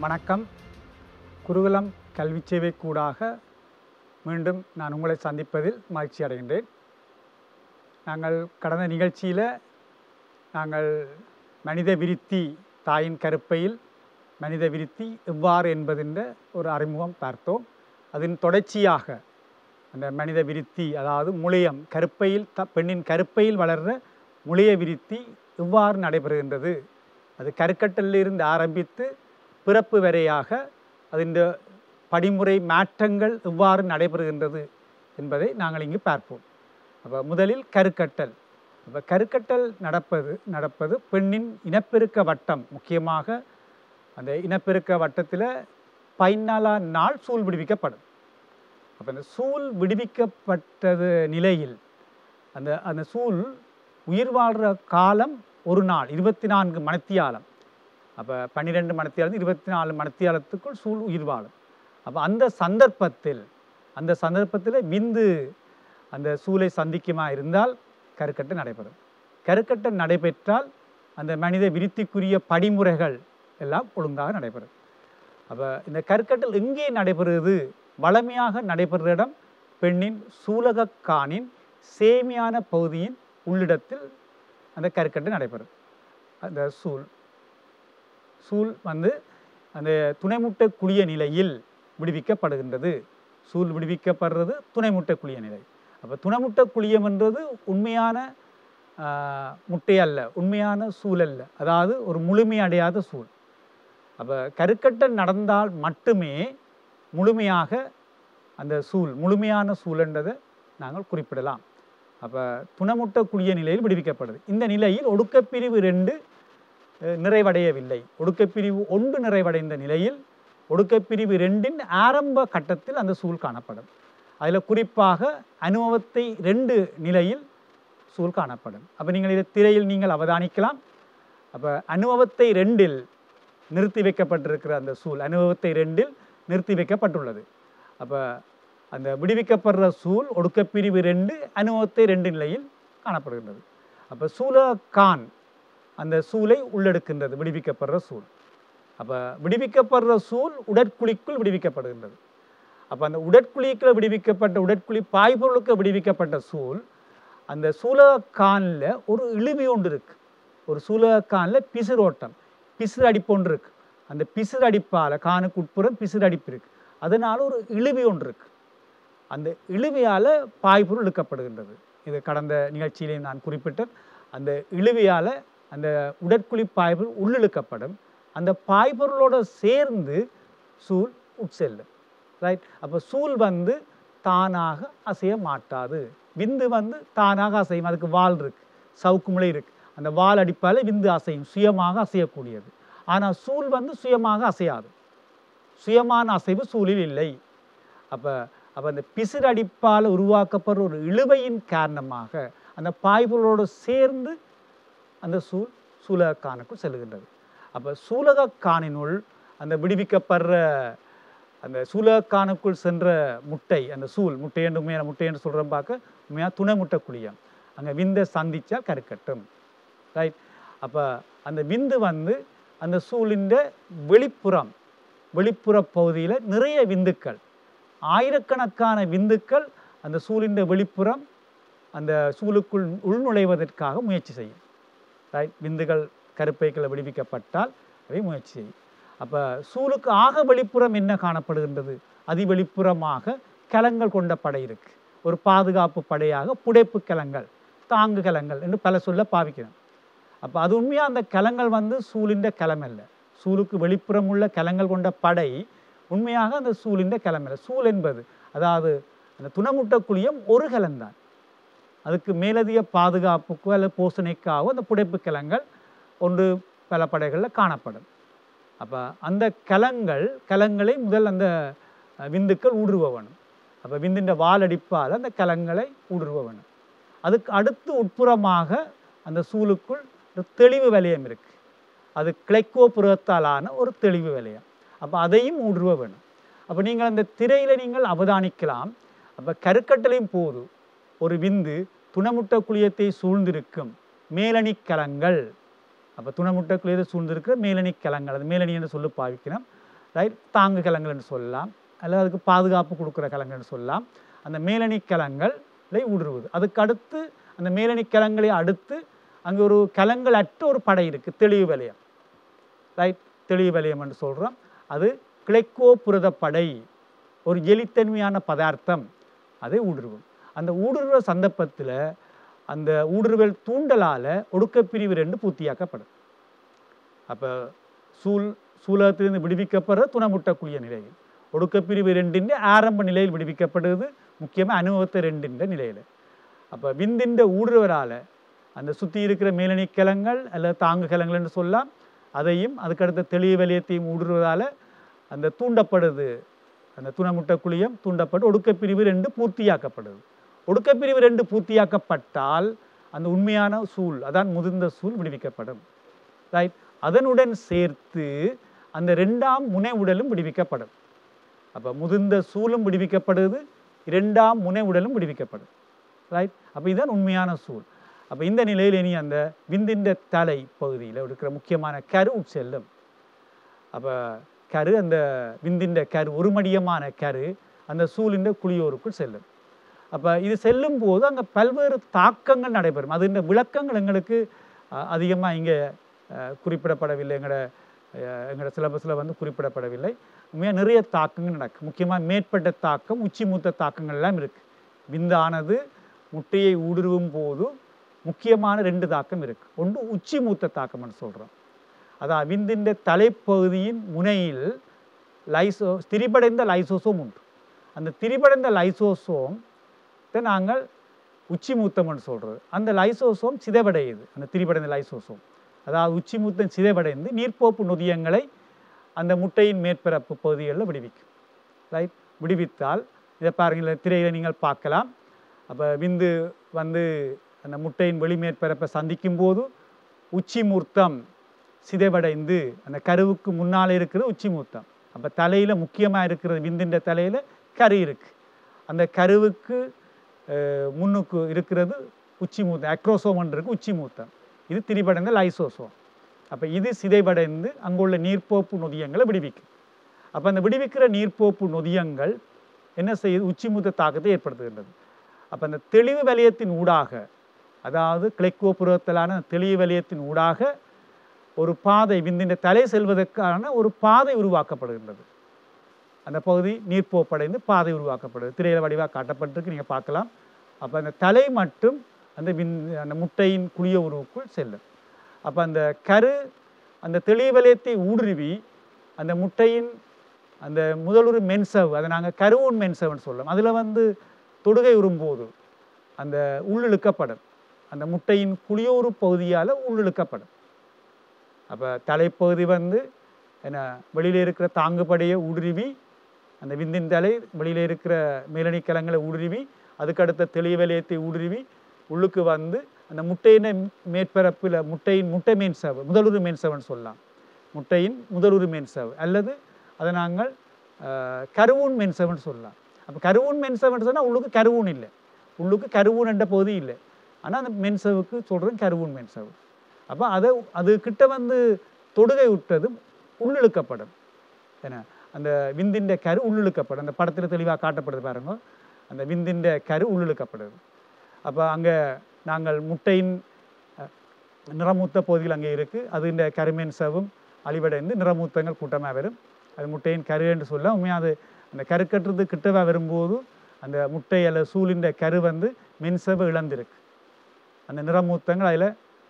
வணக்கம் குருகுலம் கல்வி சேவை கூடாக மீண்டும் நான் உங்களை சந்திப்பதில் மகிழ்ச்சி அடைகின்றேன் நாங்கள் கடந்த நிகழ்ச்சியில் நாங்கள் மனித விருத்தி தாயின் கருப்பையில் மனித விருத்தி எவ்வாறு என்பதின்ற ஒரு அறிமுகம் பார்த்தோம் அதன் தொடர்ச்சியாக அந்த மனித விருத்தி அதாவது முளையம் கருப்பையில் த பெண்ணின் கருப்பையில் வளர்ற முளைய விருத்தி எவ்வாறு நடைபெறுகின்றது அது கருக்கட்டிலிருந்து ஆரம்பித்து பிறப்பு வரையாக அதின் படிமுறை மாற்றங்கள் எவ்வாறு நடைபெறுகின்றது என்பதை நாங்கள் இங்கு பார்ப்போம் அப்போ முதலில் கருக்கட்டல் அப்போ கருக்கட்டல் நடப்பது நடப்பது பெண்ணின் இனப்பெருக்க வட்டம் முக்கியமாக அந்த இனப்பெருக்க வட்டத்தில் பதினாலா நாள் சூழ் விடுவிக்கப்படும் அப்போ அந்த சூழ் விடுவிக்கப்பட்டது நிலையில் அந்த அந்த சூழ் உயிர் வாழ்கிற காலம் ஒரு நாள் இருபத்தி நான்கு மணத்தியாலம் அப்போ பன்னிரெண்டு மணத்தியாலம் இருபத்தி நாலு மணத்தியாலத்துக்குள் சூழ் உயிர் வாழும் அப்போ அந்த சந்தர்ப்பத்தில் அந்த சந்தர்ப்பத்தில் விந்து அந்த சூளை சந்திக்குமா இருந்தால் கருக்கட்டு நடைபெறும் கருக்கட்டு நடைபெற்றால் அந்த மனித விருத்திக்குரிய படிமுறைகள் எல்லாம் ஒழுங்காக நடைபெறும் அப்போ இந்த கருக்கட்டல் எங்கே நடைபெறுகிறது வளமையாக நடைபெறுற இடம் பெண்ணின் சூலகக்கானின் சேமியான பகுதியின் உள்ளிடத்தில் அந்த கருக்கட்டு நடைபெறும் அந்த சூல் சூல் வந்து அந்த துணைமுட்டை குளிய நிலையில் விடுவிக்கப்படுகின்றது சூல் விடுவிக்கப்படுறது துணைமுட்டை குளிய நிலை அப்போ துணைமுட்டை குளியம் என்றது உண்மையான ஆஹ், முட்டை அல்ல உண்மையான சூழ் அல்ல அதாவது ஒரு முழுமையடையாத சூழ் அப்போ கருக்கட்டல் நடந்தால் மட்டுமே முழுமையாக அந்த சூழ் முழுமையான சூழன்றதை நாங்கள் குறிப்பிடலாம் அப்போ துணமுட்டக்கூடிய நிலையில் விடுவிக்கப்படுது இந்த நிலையில் ஒடுக்கப்பிரிவு ரெண்டு அஹ், நிறைவடையவில்லை ஒடுக்கப்பிரிவு ஒன்று நிறைவடைந்த நிலையில் ஒடுக்கப்பிரிவு ரெண்டின் ஆரம்ப கட்டத்தில் அந்த சூழ் காணப்படும் அதில் குறிப்பாக அனுபவத்தை ரெண்டு நிலையில் சூழ் காணப்படும் அப்போ நீங்கள் இதை திரையில் நீங்கள் அவதானிக்கலாம் அப்போ அனுபவத்தை ரெண்டில் நிறுத்தி வைக்கப்பட்டிருக்கிற அந்த சூழ் அனுபவத்தை ரெண்டில் நிறுத்தி வைக்கப்பட்டுள்ளது அப்போ அந்த விடுவிக்கப்படுற சூழ் ஒடுக்கப்பிரிவு ரெண்டு அனுபவத்தை ரெண்டு நிலையில் காணப்படுகின்றது அப்போ சூலகான் அந்த சூளை உள்ளெடுக்கின்றது விடுவிக்கப்படுற சூழ் அப்போ விடுவிக்கப்படுற சூழ் உடற்குழிக்குள் விடுவிக்கப்படுகின்றது அப்போ அந்த உடற்குழிக்குள்ள விடுவிக்கப்பட்ட உடற்குழி பாய்பொருளுக்கு விடுவிக்கப்பட்ட சூழ் அந்த சூலகானில் ஒரு இழுவி ஒன்று இருக்கு ஒரு சூலகானில் பிசுரோட்டம் பிசுறு அடிப்பு ஒன்று இருக்கு அந்த பிசுறு அடிப்பால் கானுக்கு உட்புறம் பிசுறு அடிப்பு இருக்கு அதனால ஒரு இழுவி ஒன்று இருக்கு அந்த இழுவையால் பாய்பொருள் இழுக்கப்படுகின்றது இது கடந்த நிகழ்ச்சியிலே நான் குறிப்பிட்டேன் அந்த இழுவையால் அந்த உடற்குழி பாய்பொருள் உள்ளிழுக்கப்படும் அந்த பாய்பொருளோட சேர்ந்து சூழ் உட்செல்லும் ரைட் அப்போ சூழ் வந்து தானாக அசைய மாட்டாது விந்து வந்து தானாக அசையும் அதுக்கு வால் இருக்கு சவுக்கு முளை இருக்கு அந்த வால் அடிப்பால் விந்து அசையும் சுயமாக அசையக்கூடியது ஆனால் சூழ் வந்து சுயமாக அசையாது சுயமான அசைவு சூழில் இல்லை அப்போ அப்போ அந்த பிசிறு அடிப்பால் உருவாக்கப்படுற ஒரு இழுவையின் காரணமாக அந்த பாய்பொருளோடு சேர்ந்து அந்த சூழ் சூலகக்கானுக்குள் செல்லுகின்றது அப்போ சூலகக்கானினுள் அந்த விடுவிக்கப்படுற அந்த சூலகக்கானுக்குள் சென்ற முட்டை அந்த சூல் முட்டை என்று உண்மையான முட்டை என்று சொல்கிறோம் பார்க்க உண்மையாக துணை முட்டை குழியம் அங்கே விந்தை சந்திச்சா கருக்கட்டும் ரைட் அப்போ அந்த விந்து வந்து அந்த சூழின் வெளிப்புறம் வெளிப்புற பகுதியில் நிறைய விந்துக்கள் ஆயிரக்கணக்கான விந்துக்கள் அந்த சூழின் வெளிப்புறம் அந்த சூழுக்குள் உள்நுழைவதற்காக முயற்சி செய்யும் ரைட் விந்துகள் கருப்பைக்குள்ள விடுவிக்கப்பட்டால் அவை முயற்சி செய்யும் அப்போ சூழுக்கு ஆக வெளிப்புறம் என்ன காணப்படுகின்றது அதி வெளிப்புறமாக கலங்கள் கொண்ட படை இருக்கு ஒரு பாதுகாப்பு படையாக புடைப்பு கலங்கள் தாங்கு கலங்கள் என்று பல சொல்ல பாவிக்கிறோம் அப்போ அது உண்மையாக அந்த கலங்கள் வந்து சூழின்ற கலம் அல்ல சூழுக்கு வெளிப்புறம் உள்ள கலங்கள் கொண்ட படை உண்மையாக அந்த சூழின்ற கலம் அல்ல சூழ் என்பது அதாவது அந்த துணமுட்ட குழியம் ஒரு கலம்தான் அதுக்கு மேலதிக பாதுகாப்புக்கோ அல்லது போஷணைக்காகவோ அந்த புடைப்பு கலங்கள் ஒன்று பல படைகளில் காணப்படும் அப்போ அந்த கலங்கள் கலங்களை முதல் அந்த அஹ், விந்துக்கள் ஊடுருவ வேணும் அப்போ விந்தின் வாலடிப்பால் அந்த கலங்களை ஊடுருவ வேணும் அதுக்கு அடுத்து உட்புறமாக அந்த சூழுக்குள் ஒரு தெளிவு வலயம் இருக்கு அது கிளைக்கோபுரத்தாலான ஒரு தெளிவு வலயம் அப்போ அதையும் ஊடுருவ வேணும் அப்போ நீங்கள் அந்த திரையில் நீங்கள் அவதானிக்கலாம் அப்போ கருக்கட்டளையும் போது ஒரு விந்து துணமுட்ட குழியத்தை சூழ்ந்திருக்கும் மேலணிக் கலங்கள் அப்போ துணமுட்ட குழியத்தை சூழ்ந்திருக்கிற மேலணிக் கலங்கள் அது மேலணி என்று சொல்லி பாவிக்கிறோம் ரைட் தாங்கு கலங்கள்னு சொல்லலாம் அல்லது அதுக்கு பாதுகாப்பு கொடுக்குற கலங்கள்னு சொல்லலாம் அந்த மேலணி கலங்களை ஊடுருவுது அதுக்கு அடுத்து அந்த மேலணி கலங்களை அடுத்து அங்கே ஒரு கலங்கள் அற்ற ஒரு படை இருக்குது தெளிவு வலயம் ரைட் தெளிவு வலயம் என்று சொல்கிறோம் அது கிளைக்கோ புரத படை ஒரு எலித்தன்மையான பதார்த்தம் அதை ஊடுருவும் அந்த ஊடுருவ சந்தர்ப்பத்தில் அந்த ஊடுருவல் தூண்டலால் ஒடுக்கப்பிரிவு ரெண்டு பூர்த்தியாக்கப்படும் அப்போ சூல் சூலகத்திலிருந்து விடுவிக்கப்படுற துணமுட்டக்கூடிய நிலையில் ஒடுக்கப்பிரிவு ரெண்டின் ஆரம்ப நிலையில் விடுவிக்கப்படுவது முக்கியமாக அனுபவத்தை ரெண்டின் நிலையில் அப்போ விந்தின் ஊடுருவரால் அந்த சுற்றி இருக்கிற மேலணி கலங்கள் அல்லது தாங்கு கலங்கள்னு சொல்லலாம் அதையும் அதுக்கடுத்த தெளிவு வலயத்தையும் ஊடுருவதால் அந்த தூண்டப்படுது அந்த துணமுட்ட குழியம் தூண்டப்பட்டு ஒடுக்கப்பிரிவு ரெண்டு பூர்த்தியாக்கப்படுது ஒடுக்கப்பிரிவு ரெண்டு பூர்த்தியாக்கப்பட்டால் அந்த உண்மையான சூழ் அதான் முதிர்ந்த சூழ் விடுவிக்கப்படும் ரைட் அதனுடன் சேர்த்து அந்த ரெண்டாம் முனை உடலும் விடுவிக்கப்படும் அப்போ முதிர்ந்த சூழும் விடுவிக்கப்படுது இரண்டாம் முனை உடலும் விடுவிக்கப்படும் ரைட் அப்போ இதுதான் உண்மையான சூழ் அப்போ இந்த நிலையில் இனி அந்த விந்தின்ற தலை பகுதியில் இருக்கிற முக்கியமான கரு உட்செல்லும் அப்போ கரு அந்த விந்தின்ற கரு ஒரு மடியமான கரு அந்த சூழின்ற குளியோருக்குள் செல்லும் அப்போ இது செல்லும் போது அங்கே பல்வேறு தாக்கங்கள் நடைபெறும் அது இந்த விளக்கங்கள் எங்களுக்கு அதிகமாக இங்கே குறிப்பிடப்படவில்லை எங்களோட அஹ், எங்களோட சிலபஸில் வந்து குறிப்பிடப்படவில்லை உண்மையாக நிறைய தாக்கங்கள் நடக்கும் முக்கியமாக மேற்பட்ட தாக்கம் உச்சி மூத்த தாக்கங்கள் எல்லாம் இருக்குது விந்தானது முட்டையை ஊடுருவும் போது முக்கியமான ரெண்டு தாக்கம் இருக்குது ஒன்று உச்சி மூத்த தாக்கம்னு சொல்கிறோம் அதான் விந்தின் தலைப்பகுதியின் முனையில் லைசோ திரிபடைந்த லைசோசோம் உண்டு அந்த திரிபடைந்த லைசோசோம் நாங்கள் உச்சி மூத்தம்னு சொல்கிறது அந்த லைசோசோம் சிதைவடையுது அந்த திரிபடைந்த லைசோசோம் அதாவது உச்சி மூத்தம் சிதைவடைந்து நீர்ப்போப்பு நொதியங்களை அந்த முட்டையின் மேற்பரப்பு பகுதிகளில் விடுவிக்கும் ரைட் விடுவித்தால் இதை பாருங்கள் திரையில் நீங்கள் பார்க்கலாம் அப்போ விந்து வந்து அந்த முட்டையின் வெளிமேற்பரப்பை சந்திக்கும் போது உச்சி மூர்த்தம் சிதைவடைந்து அந்த கருவுக்கு முன்னால் இருக்கிறது உச்சி மூர்த்தம் அப்போ தலையில் முக்கியமாக இருக்கிறது விந்தின்ற தலையில் கரு இருக்குது அந்த கருவுக்கு அஹ், முன்னுக்கு இருக்கிறது உச்சி மூத்தம் அக்ரோசோமன் இருக்கு உச்சி மூத்தம் இது திரிபடைந்த லைசோசோம் அப்போ இது சிதைவடைந்து அங்குள்ள நீர்ப்போப்பு நொதியங்களை விடுவிக்கும் அப்போ அந்த விடுவிக்கிற நீர்ப்போப்பு நொதியங்கள் என்ன செய்யுது உச்சி மூத்த தாக்கத்தை ஏற்படுத்துகின்றது அப்போ அந்த தெளிவு வலயத்தின் ஊடாக அதாவது கிளைக்கோபுரத்திலான தெளிவு வலயத்தின் ஊடாக ஒரு பாதை விந்தின் தலை செல்வதற்கான ஒரு பாதை உருவாக்கப்படுகின்றது அந்த பகுதி நீர்ப்போப்படைந்து பாதை உருவாக்கப்படுது திரையில வடிவாக காட்டப்பட்டிருக்கு நீங்கள் பார்க்கலாம் அப்போ அந்த தலை மட்டும் அந்த விந் அந்த முட்டையின் குளிய உருவுக்குள் செல்லும் அப்போ அந்த கரு அந்த தெளிவு வலயத்தை ஊடுருவி அந்த முட்டையின் அந்த முதலுரு மென்சவ் அதை நாங்கள் கருவூன் மென்சவ்னு சொல்லலாம் அதில் வந்து தொடுகை உறும்போது அந்த உள்ளிழுக்கப்படும் அந்த முட்டையின் குளியோரு பகுதியால் உள்ளிழுக்கப்படும் அப்போ தலைப்பகுதி வந்து என்ன வெளியில் இருக்கிற தாங்குபடியை ஊடுருவி அந்த விந்தின் தலை வெளியில் இருக்கிற மேலணி கலங்களை ஊடுருவி அதுக்கு அடுத்த தெளிவு வலயத்தை ஊடுருவி உள்ளுக்கு வந்து அந்த முட்டையின் மேற்பரப்பில் முட்டையின் முட்டை மீன் சவு முதலுரு மீன் சவுன்னு சொல்லலாம் முட்டையின் முதலுரு மீன் சவு அல்லது அதை நாங்கள் அஹ், கருவூன் மென்சவன் சொல்லலாம் அப்போ கருவூன் மென்சவன் சொன்னால் உள்ளுக்கு கருவூன் இல்லை உள்ளுக்கு கருவூன் என்ற பகுதி இல்லை ஆனால் அந்த மென்சவுக்கு சொல்கிறேன் கருவூன் மென்சவு அப்போ அதை அது கிட்ட வந்து தொடுகை விட்டதும் உள்ளிழுக்கப்படும் ஏன்னா அந்த விந்தின் கரு உள்ளிழுக்கப்படும் அந்த படத்தில் தெளிவாக காட்டப்படுது பாருங்க அந்த விந்தின் கரு உள்ளிழுக்கப்படுது அப்போ அங்கே நாங்கள் முட்டையின் அஹ், நிறமூத்த பகுதிகள் அங்கே இருக்குது அது இந்த கருமேன் சவும் அழிவடைந்து நிறமூத்தங்கள் கூட்டமாக வரும் அது முட்டையின் கரு என்று சொல்ல உண்மையாக அது அந்த கரு கட்டுறது கிட்டவா வரும்போது அந்த முட்டை அல்லது சூழின் கரு வந்து மென்சவு இழந்திருக்கு அந்த நிறமூத்தங்கள் அதில்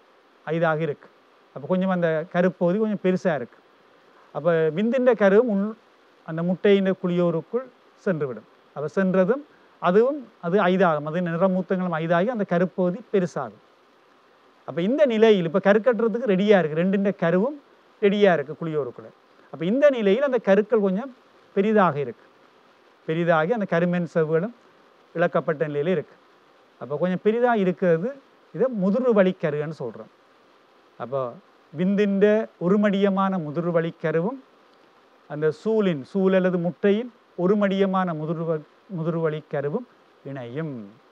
ஐதாக இருக்கு அப்போ கொஞ்சம் அந்த கருப்பகுதி கொஞ்சம் பெருசாக இருக்கு அப்போ விந்தின் கரு உள் அந்த முட்டையின் குளியோருக்குள் சென்றுவிடும் அப்போ சென்றதும் அதுவும் அது ஐதாகும் அது நிறமூத்தங்களும் ஐதாகி அந்த கருப்பகுதி பெருசாகும் அப்போ இந்த நிலையில் இப்போ கருக்கட்டுறதுக்கு ரெடியாக இருக்குது ரெண்டுன்ற கருவும் ரெடியாக இருக்குது குளியோருக்குள்ள அப்போ இந்த நிலையில் அந்த கருக்கள் கொஞ்சம் பெரிதாக இருக்கு பெரிதாகி அந்த கருமென் செவ்வுகளும் இழக்கப்பட்ட நிலையில் இருக்குது அப்போ கொஞ்சம் பெரிதாக இருக்கிறது இதை முதுறு வழிக்கருன்னு சொல்கிறோம் அப்போ விந்தின் ஒருமடியமான முதுறு வழிக்கருவும் அந்த சூலின் சூல் அல்லது முட்டையின் ஒருமடியமான முதுறு முதுறுவழி கருவும் இணையும்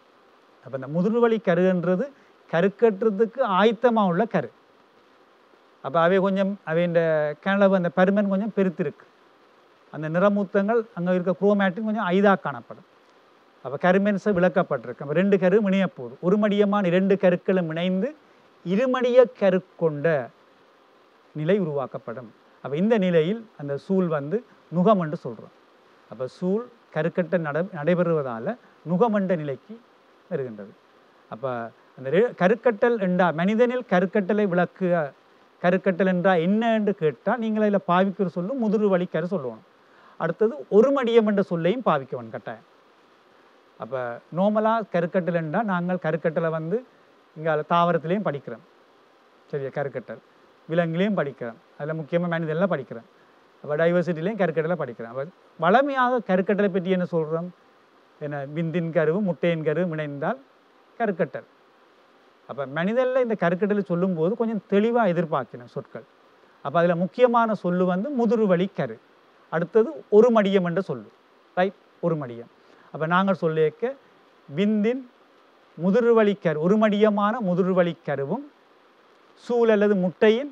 அப்போ இந்த முதுறுவழி கருன்றது கருக்கட்டுறதுக்கு ஆயத்தமாக உள்ள கரு அப்போ அவை கொஞ்சம் அவை இந்த கிணவு அந்த பருமன் கொஞ்சம் பெருத்திருக்கு அந்த நிறமூத்தங்கள் அங்கே இருக்க குரோமேட்டின் கொஞ்சம் ஐதாக காணப்படும் அப்போ கருமென்சை விளக்கப்பட்டிருக்கு அப்போ ரெண்டு கரு இணைய போகுது ஒரு மடியமான இரண்டு கருக்களும் இணைந்து இருமடிய கரு கொண்ட நிலை உருவாக்கப்படும் அப்போ இந்த நிலையில் அந்த சூல் வந்து நுகம் என்று சொல்கிறோம் அப்போ சூல் கருக்கட்ட நட நடைபெறுவதால் நுகமண்ட நிலைக்கு வருகின்றது அப்போ அந்த ரெ- கருக்கட்டல் என்றா மனிதனில் கருக்கட்டலை விளக்குக கருக்கட்டல் என்றால் என்ன என்று கேட்டால் நீங்கள் அதில் பாவிக்கிற சொல்லும் முதுறு வழி கரு சொல்லுவோம் அடுத்தது ஒரு மடியம் என்ற சொல்லையும் பாவிக்கவன் கட்டாயம் அப்போ நோமலாக கருக்கட்டல் என்றால் நாங்கள் கருக்கட்டலை வந்து இங்கே தாவரத்திலையும் படிக்கிறோம் சரியா கருக்கட்டல் விலங்குலையும் படிக்கிறோம் அதில் முக்கியமாக மனிதனில் படிக்கிறோம் அப்போ டைவர்சிட்டிலையும் கருக்கட்டலை படிக்கிறோம் அப்போ வளமையாக கருக்கட்டலை பற்றி என்ன சொல்கிறோம் என்ன விந்தின் கருவும் முட்டையின் கருவும் இணைந்தால் கருக்கட்டல் அப்போ மனிதனில் இந்த கருக்கட்டலை சொல்லும்போது கொஞ்சம் தெளிவாக எதிர்பார்க்கணும் சொற்கள் அப்போ அதில் முக்கியமான சொல்லு வந்து முதுறுவழி கரு அடுத்தது ஒரு மடியம் என்று சொல்லு ரைட் ஒரு மடியம் அப்போ நாங்கள் சொல்லியிருக்க விந்தின் முதுறுவழி கரு ஒரு மடியமான முதுறுவழி கருவும் சூல் அல்லது முட்டையின்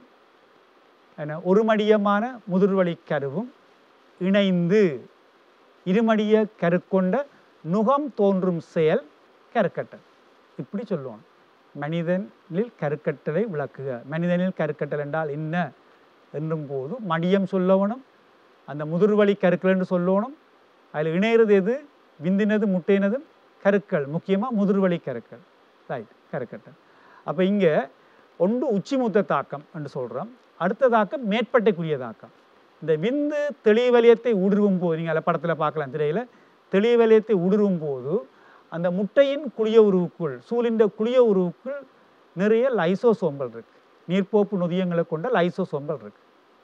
என்ன ஒரு மடியமான முதுறுவழி கருவும் இணைந்து இருமடிய கருக்கொண்ட நுகம் தோன்றும் செயல் கருக்கட்டல் இப்படி சொல்லுவோம் மனிதனில் கருக்கட்டலை விளக்குக மனிதனில் கருக்கட்டல் என்றால் என்ன என்னும் போது மடியம் சொல்லவனும் அந்த முதுர்வழி கருக்கள் என்று சொல்லணும் அதில் இணையிறது எது விந்தினது முட்டையினதும் கருக்கள் முக்கியமாக முதுர்வழி கருக்கள் ரைட் கருக்கட்டல் அப்போ இங்கே ஒன்று உச்சிமுத்த தாக்கம் என்று சொல்கிறோம் அடுத்த தாக்கம் மேற்பட்டைக்குரிய தாக்கம் இந்த விந்து தெளிவலியத்தை ஊடுருவும் போது நீங்கள் அதில் படத்தில் பார்க்கலாம் திரையில் தெளிவலியத்தை ஊடுருவும் போது அந்த முட்டையின் குளிய உருவுக்குள் சூழின்ற குளிய உருவுக்குள் நிறைய லைசோசோம்கள் இருக்கு நீர்ப்போப்பு நொதியங்களை கொண்ட லைசோசோம்கள் இருக்கு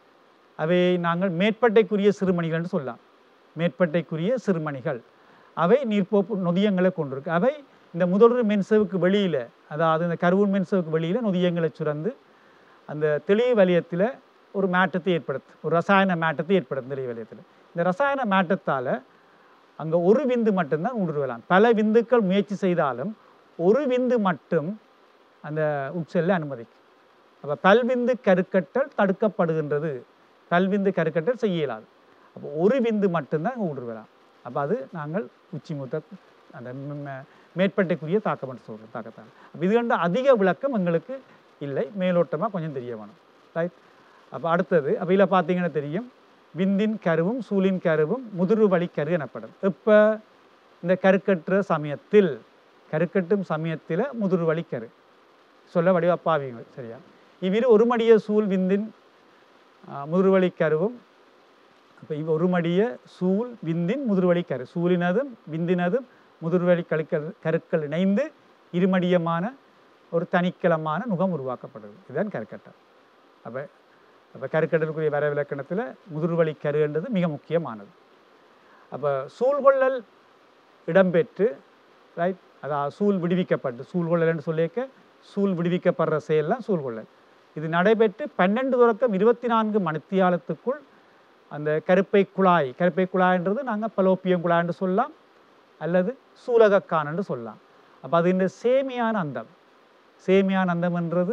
அவை நாங்கள் மேற்பட்டைக்குரிய சிறுமணிகள் என்று சொல்லலாம் மேற்பட்டைக்குரிய சிறுமணிகள் அவை நீர்ப்போப்பு நொதியங்களை கொண்டிருக்கு அவை இந்த முதல்வர் மென்சவுக்கு வெளியில் அதாவது இந்த கருவூர் மென்சவுக்கு வெளியில் நொதியங்களை சுரந்து அந்த தெளிவு வலயத்தில் ஒரு மாற்றத்தை ஏற்படுத்து ஒரு ரசாயன மாற்றத்தை ஏற்படுத்தும் தெளிவு வலயத்தில் இந்த ரசாயன மாற்றத்தால் அங்கே ஒரு விந்து மட்டும்தான் ஊடுருவலாம் பல விந்துக்கள் முயற்சி செய்தாலும் ஒரு விந்து மட்டும் அந்த உட்செல்ல அனுமதிக்கும் அப்போ பல்விந்து கருக்கட்டல் தடுக்கப்படுகின்றது பல்விந்து கருக்கட்டல் செய்ய இயலாது அப்போ ஒரு விந்து மட்டும்தான் அங்கே ஊடுருவலாம் அப்போ அது நாங்கள் உச்சி மூத்த அந்த ம், மே- மேற்பட்டைக்குரிய தாக்கம் என்று சொல்கிறோம் தாக்கத்தால் அப்போ இது கண்ட அதிக விளக்கம் எங்களுக்கு இல்லை மேலோட்டமாக கொஞ்சம் தெரிய வேணும் ரைட் அப்போ அடுத்தது அப்போ இதில் பார்த்தீங்கன்னா தெரியும் விந்தின் கருவும் சூலின் கருவும் முதுறு வழி கரு எனப்படும் இப்போ இந்த கருக்கற்ற சமயத்தில் கருக்கட்டும் சமயத்தில் முதுறு வழி கரு சொல்ல வடிவப்பாவீங்க சரியா இவ்விரு ஒரு மடிய சூல் விந்தின் முதுறுவழி கருவும் அப்போ இவ் ஒரு மடிய சூல் விந்தின் முதுறுவழி கரு சூலினதும் விந்தினதும் முதுறுவழி கழுக்கள் கருக்கள் இணைந்து இருமடியமான ஒரு தனிக்கலமான நுகம் உருவாக்கப்படுது இதுதான் கருக்கட்டம் அப்போ அப்போ கருக்கட்டலுக்குரிய வர விளக்கணத்தில் முதுறுவழி கருன்றது மிக முக்கியமானது அப்போ சூழ்கொள்ளல் இடம்பெற்று ரைட் அதாவது சூழ் விடுவிக்கப்பட்டு சூழ்கொள்ளல்னு சொல்லியிருக்க சூழ் விடுவிக்கப்படுற செயல்லாம் சூழ்கொள்ளல் இது நடைபெற்று பன்னெண்டு தொடக்கம் இருபத்தி நான்கு மணித்தியாலத்துக்குள் அந்த கருப்பை குழாய் கருப்பை குழாய்ன்றது நாங்கள் பலோப்பியம் குழாய்ன்னு சொல்லலாம் அல்லது சூலகக்கான் என்று சொல்லலாம் அப்போ அது இந்த சேமியான அந்தம் சேமியான அந்தம்ன்றது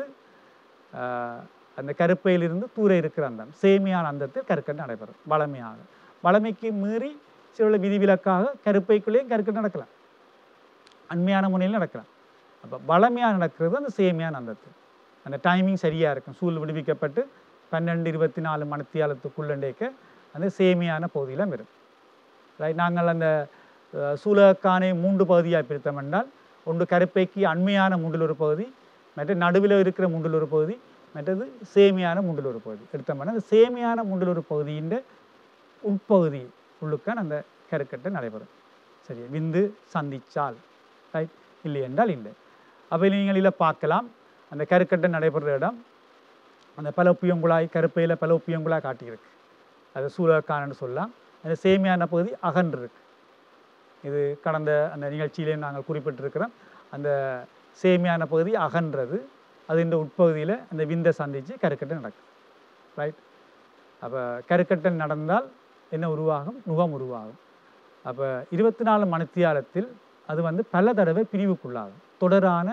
ஆஹ், அந்த கருப்பையிலிருந்து தூர இருக்கிற அந்தம் சேமியான அந்தத்தில் கருக்கட்டு நடைபெறும் வளமையாக வளமைக்கு மீறி சில விதிவிலக்காக கருப்பைக்குள்ளேயும் கருக்கட்டு நடக்கலாம் அண்மையான முறையில் நடக்கலாம் அப்போ வளமையாக நடக்கிறது அந்த சேமியான அந்தத்தில் அந்த டைமிங் சரியாக இருக்கும் சூழ் விடுவிக்கப்பட்டு பன்னெண்டு இருபத்தி நாலு மணித்தியாலத்துக்குள்ளண்டேக்க அந்த சேமியான பகுதியில் வரும் ரைட் நாங்கள் அந்த அஹ், சூலக்கானை மூன்று பகுதியாக பிரித்தோம் என்றால் ஒன்று கருப்பைக்கு அண்மையான மூன்றில் ஒரு பகுதி மற்ற நடுவில் இருக்கிற மூன்றில் ஒரு பகுதி மற்றது சேமியான மூன்றில் ஒரு பகுதி எடுத்தோம்னா அந்த சேமியான மூன்றில் ஒரு பகுதியின் உட்பகுதி உள்ளுக்கான் அந்த கருக்கட்டை நடைபெறும் சரி விந்து சந்திச்சால் ரைட் இல்லை என்றால் இல்லை அப்போ நீங்கள் இதில் பார்க்கலாம் அந்த கருக்கட்டை நடைபெறுற இடம் அந்த பலப்பியங்குழாய் கருப்பையில் பலப்பியங்குழாய் காட்டியிருக்கு அது சூழக்கானன்னு சொல்லலாம் அந்த சேமியான பகுதி அகன்றிருக்கு இது கடந்த அந்த நிகழ்ச்சியிலே நாங்கள் குறிப்பிட்டிருக்கிறோம் அந்த சேமியான பகுதி அகன்றது அது இந்த உட்பகுதியில் அந்த விந்தை சந்தித்து கருக்கட்டை நடக்கும் ரைட் அப்போ கருக்கட்டல் நடந்தால் என்ன உருவாகும் நுகம் உருவாகும் அப்போ இருபத்தி நாலு மணித்தியாலத்தில் அது வந்து பல தடவை பிரிவுக்குள்ளாகும் தொடரான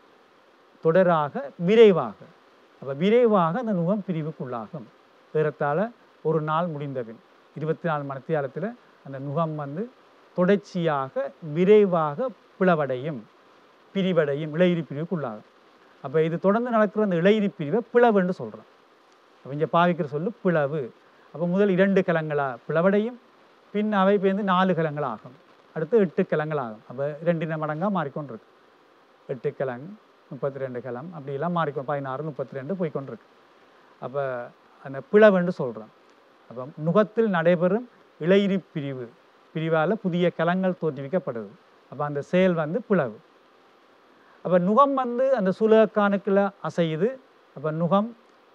தொடராக விரைவாக அப்போ விரைவாக அந்த நுகம் பிரிவுக்குள்ளாகும் ஏறத்தாழ ஒரு நாள் முடிந்தபின் இருபத்தி நாலு மணித்தியாலத்தில் அந்த நுகம் வந்து தொடர்ச்சியாக விரைவாக பிளவடையும் பிரிவடையும் இளையிரி பிரிவுக்குள்ளாகும் அப்போ இது தொடர்ந்து நடக்கிற அந்த இளையிரி பிரிவை பிளவுன்னு சொல்கிறோம் அப்போ இங்கே பாவிக்கிற சொல்லு பிளவு அப்போ முதல் இரண்டு கலங்களாக பிளவடையும் பின் அவை பேர்ந்து நாலு கலங்கள் ஆகும் அடுத்து எட்டு கலங்கள் ஆகும் அப்போ ரெண்டின மடங்காக மாறிக்கொண்டிருக்கு எட்டு கிழங்கு முப்பத்தி ரெண்டு கிழம் அப்படிலாம் மாறிக்கும் பதினாறு முப்பத்தி ரெண்டு போய்க்கொண்டிருக்கு அப்போ அந்த பிளவுன்னு சொல்கிறோம் அப்போ நுகத்தில் நடைபெறும் இளையிரி பிரிவு பிரிவால் புதிய கலங்கள் தோற்றுவிக்கப்படுது அப்போ அந்த செயல் வந்து பிளவு அப்போ நுகம் வந்து அந்த சுலகக்கானுக்குள்ள அசையுது அப்போ நுகம்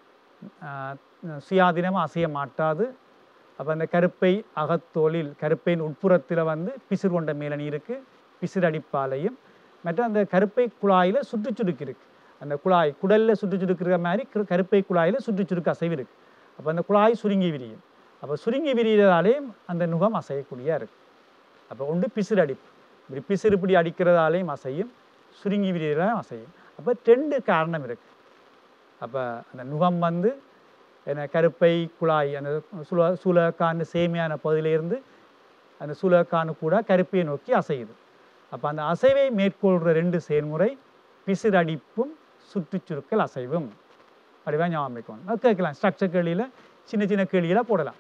சுயாதீனமாக அசைய மாட்டாது அப்போ அந்த கருப்பை அகத்தோலில் கருப்பையின் உட்புறத்தில் வந்து பிசிறு கொண்ட மேலணி இருக்குது பிசிறடிப்பாலையும் மற்ற அந்த கருப்பை குழாயில் சுற்றுச்சுடுக்கு இருக்குது அந்த குழாய் குடலில் சுற்றுச்சுடுக்கிற மாதிரி கரு- கருப்பை குழாயில் சுற்றுச்சுடுக்கு அசைவு இருக்குது அப்போ அந்த குழாய் சுருங்கி விரியும் அப்போ சுருங்கி விரிகிறதாலேயும் அந்த நுகம் அசையக்கூடியா இருக்குது அப்போ ஒன்று பிசிறு அடிப்பு இப்படி பிசிறு இப்படி அடிக்கிறதாலேயும் அசையும் சுருங்கி விரிகிறதாலும் அசையும் அப்போ ரெண்டு காரணம் இருக்குது அப்போ அந்த நுகம் வந்து என்ன கருப்பை குழாய் அந்த சுல சூலக்கான்னு சேமியான பகுதியிலிருந்து அந்த சூலக்கானு கூட கருப்பையை நோக்கி அசையுது அப்போ அந்த அசைவை மேற்கொள்கிற ரெண்டு செயல்முறை பிசிறடிப்பும் சுற்றுச்சுருக்கல் அசைவும் அப்படிவா ஞாபகம் வைக்கணும் அது கேட்கலாம் ஸ்ட்ரக்சர் கேள்வியில் சின்ன சின்ன கேள்வியில் போடலாம்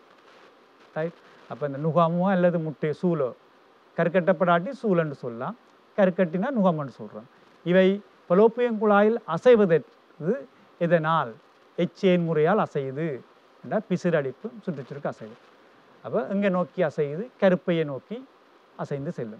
ரைட் அப்போ இந்த நுகமோ அல்லது முட்டை சூலோ கருக்கட்டப்படாட்டி சூலன்னு சொல்லலாம் கருக்கட்டினா நுகம்னு சொல்கிறோம் இவை பலோப்பியம் குழாயில் அசைவதற்கு இதனால் எச்சேன் முறையால் அசையுது என்றால் பிசிறடிப்பு சுற்றுச்சுருக்கு அசைவு அப்போ எங்கே நோக்கி அசையுது கருப்பையை நோக்கி அசைந்து செல்லும்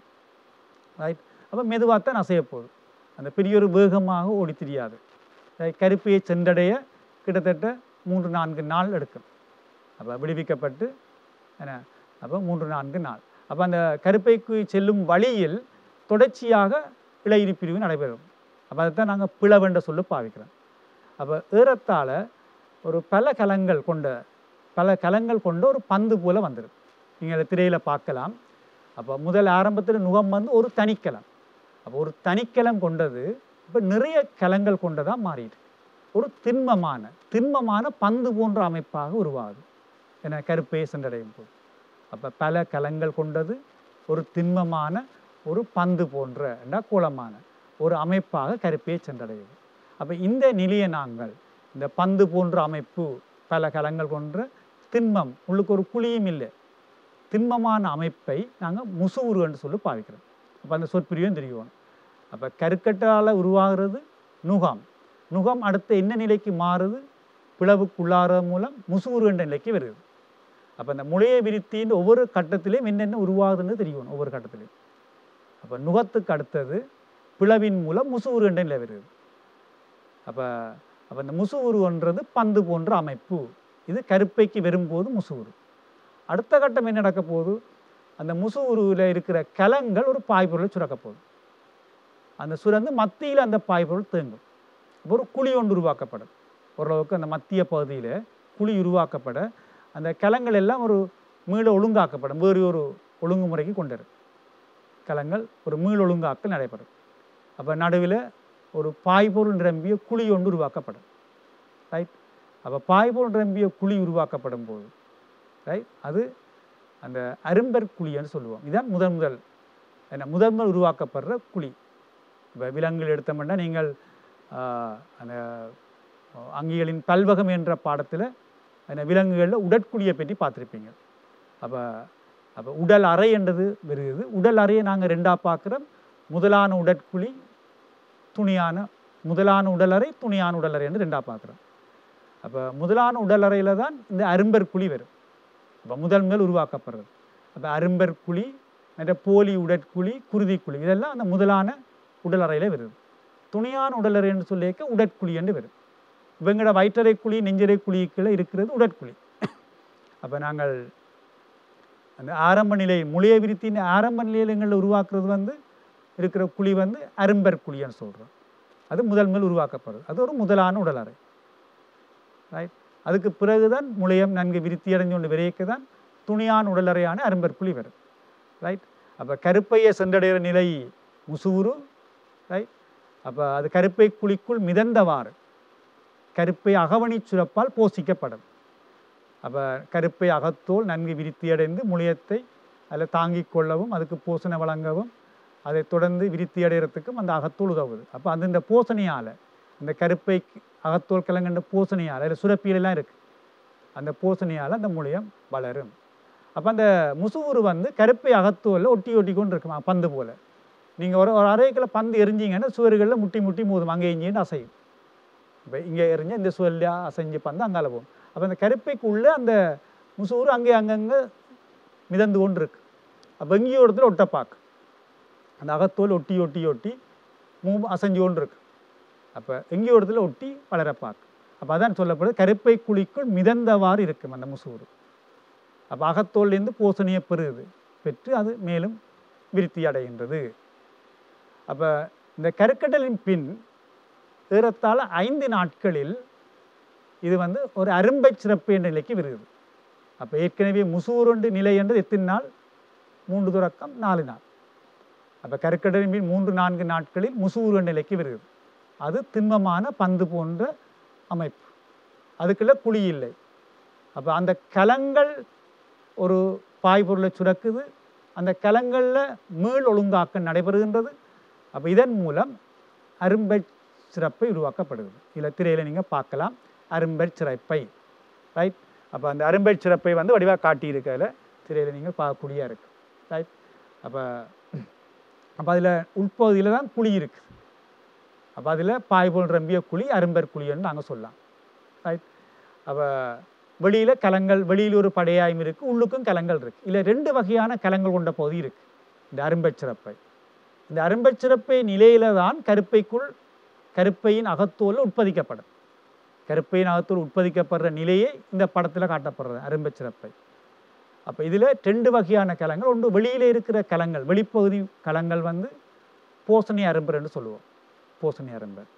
ரைட் அப்போ மெதுவாக தான் அசைய போகுது அந்த பெரிய ஒரு வேகமாக ஓடி தெரியாது கருப்பையை சென்றடைய கிட்டத்தட்ட மூன்று நான்கு நாள் எடுக்கும் அப்போ விடுவிக்கப்பட்டு என்ன அப்போ மூன்று நான்கு நாள் அப்போ அந்த கருப்பைக்கு செல்லும் வழியில் தொடர்ச்சியாக இளையிரி பிரிவு நடைபெறும் அப்போ அதைத்தான் நாங்கள் பிளவென்ற சொல்லு பாவிக்கிறோம் அப்போ ஏறத்தாழ ஒரு பல கலங்கள் கொண்ட பல கலங்கள் கொண்ட ஒரு பந்து போல வந்துடும் நீங்கள் திரையில் பார்க்கலாம் அப்போ முதல் ஆரம்பத்தில் நுகம் வந்து ஒரு தனிக்கலம் அப்போ ஒரு தனிக்கலம் கொண்டது இப்போ நிறைய கலங்கள் கொண்டதாக மாறிடுது ஒரு திண்மமான திண்மமான பந்து போன்ற அமைப்பாக உருவாகுது என கருப்பையை சென்றடையும் போது அப்போ பல கலங்கள் கொண்டது ஒரு திண்மமான ஒரு பந்து போன்ற என்றா கோலமான ஒரு அமைப்பாக கருப்பையை சென்றடையுது அப்போ இந்த நிலையை நாங்கள் இந்த பந்து போன்ற அமைப்பு பல கலங்கள் கொன்ற திண்மம் உள்ளுக்கு ஒரு குழியும் இல்லை திண்மமான அமைப்பை நாங்கள் முசுவுரு என்று சொல்லி பாவிக்கிறோம் அப்போ அந்த சொற்பிரியும் தெரியணும் அப்போ கருக்கட்டால் உருவாகிறது நுகம் நுகம் அடுத்த என்ன நிலைக்கு மாறுது பிளவுக்குள்ளாறது மூலம் முசுவுரு என்ற நிலைக்கு வருது அப்போ அந்த முளைய விருத்தியின் ஒவ்வொரு கட்டத்திலையும் என்னென்ன உருவாகுதுன்னு தெரியணும் ஒவ்வொரு கட்டத்திலையும் அப்போ நுகத்துக்கு அடுத்தது பிளவின் மூலம் முசுவுரு என்ற நிலை வருது அப்போ அப்போ இந்த முசுவுருன்றது பந்து போன்ற அமைப்பு இது கருப்பைக்கு வரும்போது முசுவுரு அடுத்த கட்டம் என்ன நடக்க போகுது அந்த முசுவுருவில் இருக்கிற கலங்கள் ஒரு பாய்பொருளை சுரக்க போகுது அந்த சுரந்து மத்தியில் அந்த பாய்பொருள் தேங்கும் அப்போ ஒரு குழி ஒன்று உருவாக்கப்படும் ஓரளவுக்கு அந்த மத்திய பகுதியில் குழி உருவாக்கப்பட அந்த கலங்கள் எல்லாம் ஒரு மீள ஒழுங்காக்கப்படும் வேறு ஒரு ஒழுங்குமுறைக்கு கொண்டு வரும் கலங்கள் ஒரு மீள் ஒழுங்காக்கல் நடைபெறும் அப்போ நடுவில் ஒரு பாய்பொருள் நிரம்பிய குழி ஒன்று உருவாக்கப்படும் ரைட் அப்போ பாய்பொருள் நிரம்பிய குழி உருவாக்கப்படும் போது ரைட் அது அந்த அரும்பர் குழின்னு சொல்லுவோம் இதுதான் முதன் முதல் என்ன முதன் முதல் உருவாக்கப்படுற குழி இப்போ விலங்குகள் எடுத்தோம்னா நீங்கள் ஆஹ், அந்த அங்கிகளின் பல்வகம் என்ற பாடத்தில் அந்த விலங்குகளில் உடற்குழியை பற்றி பார்த்துருப்பீங்க அப்போ அப்போ உடல் அறை என்றது வருகிறது உடல் அறையை நாங்கள் ரெண்டாக பார்க்குறோம் முதலான உடற்குழி துணியான முதலான உடலறை துணியான உடலறை என்று ரெண்டாக பார்க்குறோம் அப்போ முதலான உடலறையில் தான் இந்த அரும்பர் குழி வரும் அப்போ முதல் முதல் உருவாக்கப்படுறது அப்போ அரும்பர் குழி மற்ற போலி உடற்குழி குருதி குழி இதெல்லாம் அந்த முதலான உடலறையில் வருது துணியான உடலறை என்று சொல்லியிருக்க உடற்குழி என்று வரும் இவங்களோட வயிற்றறை குழி நெஞ்சறை குழிக்குள்ள இருக்கிறது உடற்குழி அப்போ நாங்கள் அந்த ஆரம்ப நிலை முளைய விருத்தின் ஆரம்ப நிலையில் எங்களில் உருவாக்குறது வந்து இருக்கிற குழி வந்து அரும்பர் குழின்னு சொல்கிறோம் அது முதல் முதல் உருவாக்கப்படுது அது ஒரு முதலான உடலறை ரைட் அதுக்கு பிறகுதான் முளையம் நன்கு விருத்தி அடைஞ்சு கொண்டு விரைக்க தான் துணியான உடலறையான அரும்பர் குழி வரும் ரைட் அப்போ கருப்பையை சென்றடைகிற நிலை முசூரு ரைட் அப்போ அது கருப்பை குழிக்குள் மிதந்தவாறு கருப்பை அகவணி சுரப்பால் போஷிக்கப்படும் அப்போ கருப்பை அகத்தோல் நன்கு விருத்தியடைந்து முளையத்தை அதில் தாங்கிக் கொள்ளவும் அதுக்கு பூசணை வழங்கவும் அதை தொடர்ந்து விருத்தி அடைகிறதுக்கும் அந்த அகத்தோல் உதவுது அப்போ அந்த இந்த பூசணியால் இந்த கருப்பை அகத்தோல் கிழங்குன்ற பூசணியால் அதில் சுரப்பியெல்லாம் இருக்குது அந்த பூசணியால் அந்த முளையம் வளரும் அப்போ அந்த முசுவுரு வந்து கருப்பை அகத்தோலில் ஒட்டி ஒட்டி கொண்டு இருக்குமா பந்து போல் நீங்கள் ஒரு ஒரு அரைக்கில் பந்து எரிஞ்சிங்கன்னா சுவர்களில் முட்டி முட்டி மோதும் அங்கே இங்கேன்னு அசையும் இப்போ இங்கே எரிஞ்சு இந்த சுவரில் அசைஞ்சு பந்து அங்கால போகும் அப்போ அந்த கருப்பைக்குள்ளே அந்த முசுவுரு அங்கே அங்கங்கே மிதந்து கொண்டு இருக்கு அப்போ எங்கேயோ இடத்துல ஒட்டப்பாக்கு அந்த அகத்தோல் ஒட்டி ஒட்டி ஒட்டி மூ அசைஞ்சு கொண்டு இருக்கு அப்போ எங்கேயோ இடத்துல ஒட்டி வளரப்பாக்கு அப்போ அதான் சொல்லப்படுது கருப்பை குழிக்குள் மிதந்தவாறு இருக்கும் அந்த முசூறு அப்போ அகத்தோல்லேருந்து பூசணியை பெறுது பெற்று அது மேலும் விருத்தி அடைகின்றது அப்போ இந்த கருக்கட்டலின் பின் ஏறத்தாழ ஐந்து நாட்களில் இது வந்து ஒரு அரும்பை சிறப்பு என்ற நிலைக்கு வருகிறது அப்போ ஏற்கனவே முசூருண்டு நிலை என்றது எத்தனை நாள் மூன்று தொடக்கம் நாலு நாள் அப்போ கருக்கடலின் பின் மூன்று நான்கு நாட்களில் முசூரு நிலைக்கு வருகிறது அது திண்மமான பந்து போன்ற அமைப்பு அதுக்குள்ள குழி இல்லை அப்போ அந்த கலங்கள் ஒரு பாய்பொருளை சுரக்குது அந்த கலங்களில் மீள் ஒழுங்காக்கம் நடைபெறுகின்றது அப்போ இதன் மூலம் அரும்பை சிறப்பை உருவாக்கப்படுகிறது இதில் திரையில் நீங்கள் பார்க்கலாம் அரும்பை சிறப்பை ரைட் அப்போ அந்த அரும்பை சிறப்பை வந்து வடிவாக காட்டியிருக்கிறதுல திரையில் நீங்கள் பார்க்கக்கூடிய இருக்கு ரைட் அப்போ அப்போ அதில் உட்பகுதியில் தான் குழி இருக்குது அப்போ அதில் பாய்போல் ரம்பிய குழி அரும்பர் குழின்னு நாங்கள் சொல்லலாம் ரைட் அப்போ வெளியில் கலங்கள் வெளியில் ஒரு படையாயம் இருக்குது உள்ளுக்கும் கலங்கள் இருக்குது இல்லை ரெண்டு வகையான கலங்கள் கொண்ட பகுதி இருக்குது இந்த அரும்பச் சிறப்பை இந்த அரும்பச் சிறப்பை நிலையில தான் கருப்பைக்குள் கருப்பையின் அகத்தோல் உட்பதிக்கப்படும் கருப்பையின் அகத்தோல் உட்பதிக்கப்படுற நிலையே இந்த படத்தில் காட்டப்படுறது அரும்பச் சிறப்பை அப்போ இதில் ரெண்டு வகையான கலங்கள் ஒன்று வெளியில் இருக்கிற கலங்கள் வெளிப்பகுதி கலங்கள் வந்து போசணி அரும்பர் என்று சொல்லுவோம் போசணி அரும்பர்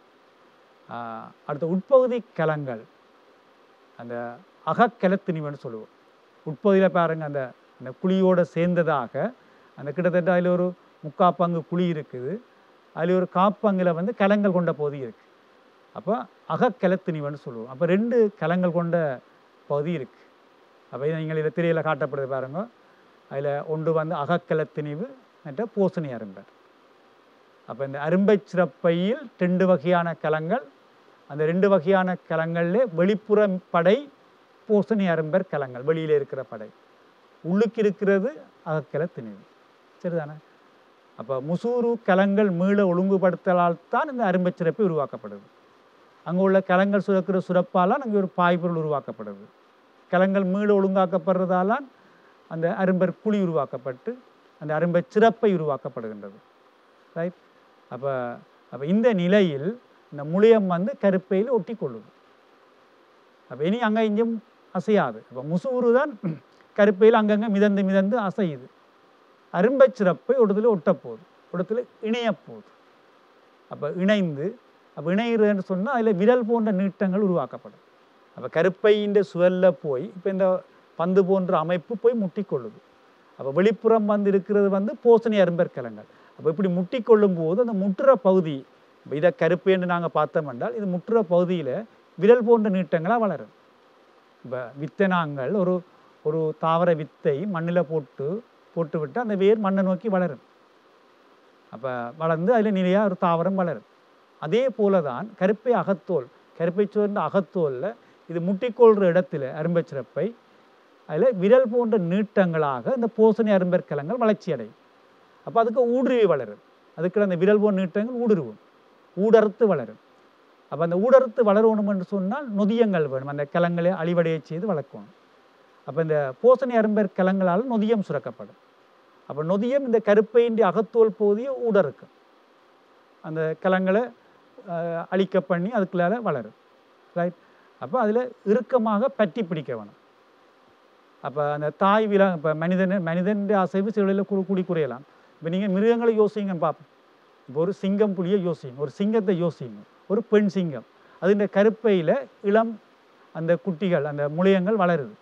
ஆஹ் அடுத்த உட்பகுதி கலங்கள் அந்த அகக்கலத்தினிவன்னு சொல்லுவோம் உட்பகுதியில் பாருங்க அந்த அந்த குழியோட சேர்ந்ததாக அந்த கிட்டத்தட்ட அதில் ஒரு முக்கா பங்கு குழி இருக்குது அதில் ஒரு காப்பங்கில் வந்து கலங்கள் கொண்ட பகுதி இருக்குது அப்போ அகக்கலத்தினிவன்னு சொல்லுவோம் அப்போ ரெண்டு கலங்கள் கொண்ட பகுதி இருக்குது அப்போ இதை நீங்கள் இதில் திரையில் காட்டப்படுது பாருங்க அதில் ஒன்று வந்து அகக்கலத்திணிவு மற்ற பூசணி அரும்பர் அப்போ இந்த அரும்பை சிறப்பையில் ரெண்டு வகையான கலங்கள் அந்த ரெண்டு வகையான கலங்களில் வெளிப்புற படை பூசணி அரும்பர் கலங்கள் வெளியில் இருக்கிற படை உள்ளுக்கு இருக்கிறது அகக்கல திணிவு சரிதானே அப்போ முசூரு கலங்கள் மீள ஒழுங்குபடுத்தலால் தான் இந்த அரும்பை சிறப்பு உருவாக்கப்படுது அங்கே உள்ள கலங்கள் சுரக்கிற சுரப்பால் அங்கே ஒரு பாய்பொருள் உருவாக்கப்படுது கலங்கள் மீள ஒழுங்காக்கப்படுறதால அந்த அரும்பர் குழி உருவாக்கப்பட்டு அந்த அரும்பை சிறப்பை உருவாக்கப்படுகின்றது ரைட் அப்போ அப்போ இந்த நிலையில் இந்த முளையம் வந்து கருப்பையில் ஒட்டி கொள்ளுது அப்போ இனி அங்கே இங்கேயும் அசையாது அப்போ முசூறு தான் கருப்பையில் அங்கங்கே மிதந்து மிதந்து அசையுது அரும்பை சிறப்பை ஒடுத்துல ஒட்டப்போகுது ஒடுத்துல இணையப்போகுது அப்போ இணைந்து அப்போ இணைகிறதுன்னு சொன்னால் அதில் விரல் போன்ற நீட்டங்கள் உருவாக்கப்படும் அப்போ கருப்பையின் சுவரில் போய் இப்போ இந்த பந்து போன்ற அமைப்பு போய் முட்டிக்கொள்ளுது அப்போ வெளிப்புறம் வந்து இருக்கிறது வந்து போசணி அரும்பர் கலங்கள் அப்போ இப்படி முட்டிக்கொள்ளும் போது அந்த முற்றுற பகுதி இப்போ இதை கருப்பு என்று நாங்கள் பார்த்தோம் என்றால் இது முற்றுற பகுதியில் விரல் போன்ற நீட்டங்களாக வளரும் இப்போ வித்தனாங்கள் ஒரு ஒரு தாவர வித்தை மண்ணில் போட்டு போட்டு விட்டு அந்த வேர் மண்ணை நோக்கி வளரும் அப்போ வளர்ந்து அதில் நிலையாக ஒரு தாவரம் வளரும் அதே போல தான் கருப்பை அகத்தோல் கருப்பை சோர்ந்த அகத்தோலில் இது முட்டிக்கொள்கிற இடத்துல அரும்பை சிறப்பை அதில் விரல் போன்ற நீட்டங்களாக இந்த பூசணி அரும்பர் கலங்கள் வளர்ச்சி அடையும் அப்போ அதுக்கு ஊடுருவி வளரும் அதுக்கு அந்த விரல் போன்ற நீட்டங்கள் ஊடுருவும் ஊடறுத்து வளரும் அப்போ அந்த ஊடறுத்து வளரணும் என்று சொன்னால் நொதியங்கள் வேணும் அந்த கிழங்களை அழிவடைய செய்து வளர்க்கணும் அப்போ இந்த பூசணி அரும்பர் கிழங்களால் நொதியம் சுரக்கப்படும் அப்போ நொதியம் இந்த கருப்பையின்றி அகத்தோல் பகுதியை ஊடறுக்கும் அந்த கிழங்களை அஹ், அழிக்க பண்ணி அதுக்குள்ளார வளரும் ரைட் அப்போ அதில் இறுக்கமாக பற்றி பிடிக்க வேணும் அப்போ அந்த தாய் விலா இப்போ மனிதன் மனிதன் அசைவு சிலையில் கூ கூடி குறையலாம் இப்போ நீங்கள் மிருகங்களை யோசிங்க பார்ப்போம் இப்போ ஒரு சிங்கம் புலியை யோசிங்க ஒரு சிங்கத்தை யோசிங்க ஒரு பெண் சிங்கம் அது இந்த கருப்பையில் இளம் அந்த குட்டிகள் அந்த முளையங்கள் வளருது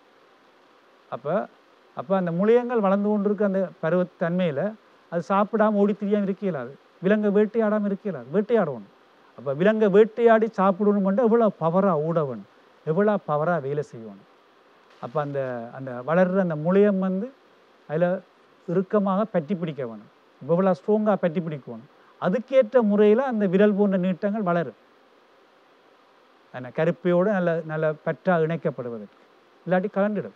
அப்போ அப்போ அந்த முளையங்கள் வளர்ந்து கொண்டிருக்க அந்த பருவத்தன்மையில் அது சாப்பிடாம ஓடி திரியாமல் இருக்க இயலாது விலங்கை வேட்டையாடாமல் இருக்க இயலாது வேட்டையாடணும் அப்போ விலங்கை வேட்டையாடி சாப்பிடணுமெண்டா எவ்வளோ பவராக ஓட வேணும் எவ்வளோ பவராக வேலை செய்யணும் அப்போ அந்த அந்த வளர்கிற அந்த முளையம் வந்து அதில் இறுக்கமாக பற்றி பிடிக்க வேணும் இவ்வளோ ஸ்ட்ராங்காக பற்றி பிடிக்கணும் அதுக்கேற்ற முறையில் அந்த விரல் போன்ற நீட்டங்கள் வளரும் அந்த கருப்பையோடு நல்ல நல்ல பற்றாக இணைக்கப்படுவதற்கு இல்லாட்டி கலந்துடும்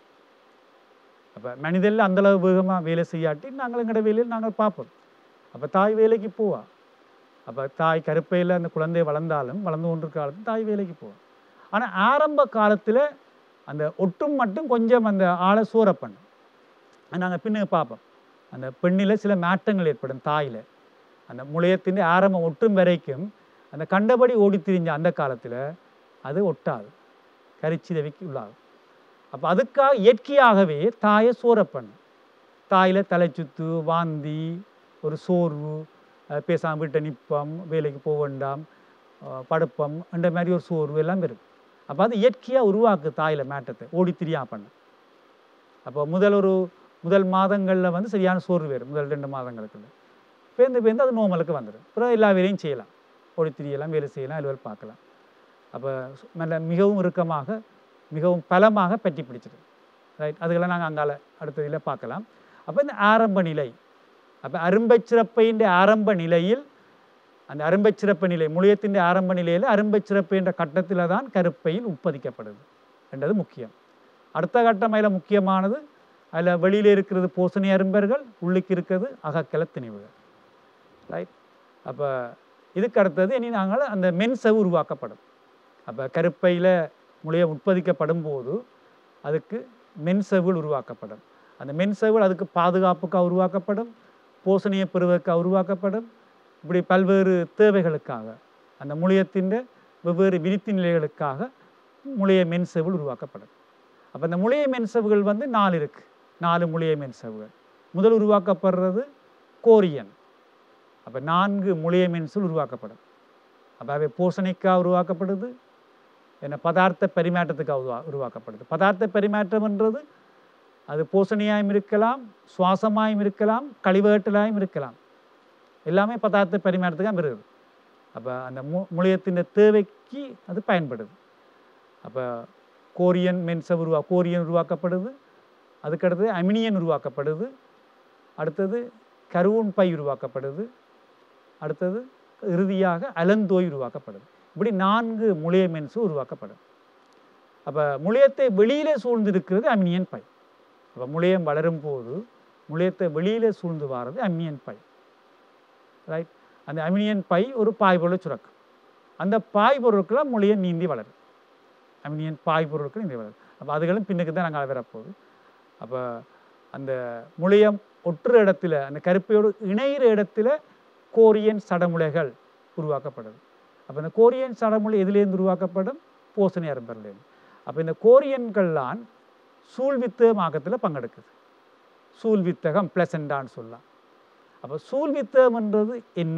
அப்போ மனிதனில் அந்தளவு வேகமாக வேலை செய்யாட்டி நாங்கள் எங்களோட வேலையில் நாங்கள் பார்ப்போம் அப்போ தாய் வேலைக்கு போவா அப்போ தாய் கருப்பையில் அந்த குழந்தை வளர்ந்தாலும் வளர்ந்து கொண்டிருக்க காலத்தில் தாய் வேலைக்கு போவா ஆனால் ஆரம்ப காலத்தில் அந்த ஒட்டும் மட்டும் கொஞ்சம் அந்த ஆளை சூற பண்ணும் நாங்கள் பின்னுக்கு பார்ப்போம் அந்த பெண்ணில் சில மாற்றங்கள் ஏற்படும் தாயில் அந்த முளையத்தின் ஆரம்பம் ஒட்டும் வரைக்கும் அந்த கண்டபடி ஓடி திரிஞ்ச அந்த காலத்தில் அது ஒட்டாது கரிச்சிதவிக்கு உள்ளாகும் அப்போ அதுக்காக இயற்கையாகவே தாயை சோற பண்ணும் தாயில் தலைச்சுத்து வாந்தி ஒரு சோர்வு அஹ் பேசாம வீட்டை நிற்பம் வேலைக்கு போக வேண்டாம் அஹ் படுப்பம் இந்த மாதிரி ஒரு சோர்வு எல்லாம் இருக்கும் அப்போ அது இயற்கையாக உருவாக்கு தாயில் மேட்டத்தை ஓடி திரியா பண்ண அப்போ முதல் ஒரு முதல் மாதங்களில் வந்து சரியான சோர்வு வரும் முதல் ரெண்டு மாதங்களுக்குள்ள பேர்ந்து பேர்ந்து அது நோமலுக்கு வந்துடும் அப்புறம் எல்லா வேலையும் செய்யலாம் ஓடி திரியலாம் வேலை செய்யலாம் அலுவல் பார்க்கலாம் அப்போ நல்ல மிகவும் இறுக்கமாக மிகவும் பலமாக பற்றி பிடிச்சிடும் ரைட் அதுக்கெல்லாம் நாங்கள் அங்கால அடுத்ததில் பார்க்கலாம் அப்போ இந்த ஆரம்ப நிலை அப்போ அரும்பச் சிறப்பின் ஆரம்ப நிலையில் அந்த அரும்பச் சிறப்பு நிலை முளையத்தின் ஆரம்ப நிலையில் அரும்பச் சிறப்பு என்ற கட்டத்தில் தான் கருப்பையில் உட்பதிக்கப்படுது என்றது முக்கியம் அடுத்த கட்டம் அதில் முக்கியமானது அதில் வெளியில் இருக்கிறது போசணி அரும்பர்கள் உள்ளுக்கு இருக்கிறது அகக்கல திணிவுகள் ரைட் அப்போ இதுக்கு அடுத்தது இனி நாங்கள் அந்த மென்சவு உருவாக்கப்படும் அப்போ கருப்பையில் முளைய உட்பதிக்கப்படும் போது அதுக்கு மென்சவுகள் உருவாக்கப்படும் அந்த மென்சவுகள் அதுக்கு பாதுகாப்புக்காக உருவாக்கப்படும் போஷணையை பெறுவதற்காக உருவாக்கப்படும் இப்படி பல்வேறு தேவைகளுக்காக அந்த முளையத்தின் வெவ்வேறு விருத்தி நிலைகளுக்காக முளைய மென்சவுகள் உருவாக்கப்படும் அப்போ அந்த முளைய மென்சவுகள் வந்து நாலு இருக்குது நாலு முளைய மென்சவுகள் முதல் உருவாக்கப்படுறது கோரியன் அப்போ நான்கு முளைய மென்சுகள் உருவாக்கப்படும் அப்போ அவை போஷணைக்காக உருவாக்கப்படுது என்ன பதார்த்த பரிமாற்றத்துக்காக உருவா உருவாக்கப்படுது பதார்த்த பரிமாற்றம்ன்றது அது போஷணியாயும் இருக்கலாம் சுவாசமாயும் இருக்கலாம் கழிவேட்டலாயும் இருக்கலாம் எல்லாமே பதார்த்த பரிமாற்றத்துக்காக வருது அப்போ அந்த மு முளையத்தின் தேவைக்கு அது பயன்படுது அப்போ கோரியன் மென்ச உருவா கோரியன் உருவாக்கப்படுது அதுக்கடுத்தது அமினியன் உருவாக்கப்படுது அடுத்தது கருவூன் பை உருவாக்கப்படுது அடுத்தது இறுதியாக அலந்தோய் உருவாக்கப்படுது இப்படி நான்கு முளைய மென்சு உருவாக்கப்படும் அப்போ முளையத்தை வெளியிலே சூழ்ந்திருக்கிறது அமினியன் பை அப்போ முளையம் வளரும் போது முளையத்தை வெளியிலே சூழ்ந்து வாரது அமினியன் பை ரைட் அந்த அமினியன் பை ஒரு பாய்பொருளை சுரக்கும் அந்த பாய் பொருட்களை முளையம் நீந்தி வளரும் அமினியன் பாய் பொருட்கள் நீந்தி வளரும் அப்போ அதுகளும் பின்னுக்கு தான் நாங்கள் வரப்போகுது அப்போ அந்த முளையம் ஒற்று இடத்துல அந்த கருப்பையோடு இணைகிற இடத்துல கோரியன் சடமுலைகள் உருவாக்கப்படுது அப்போ இந்த கோரியன் சடமுலை எதுலேருந்து உருவாக்கப்படும் போசணி அரம்பர்லேருந்து அப்போ இந்த கோரியன்கள்லாம் சூழ்வித்தகமாக்கத்தில் பங்கெடுக்குது சூழ்வித்தகம் பிளசண்டான்னு சொல்லலாம் அப்போ சூழ்வித்தகம்ன்றது என்ன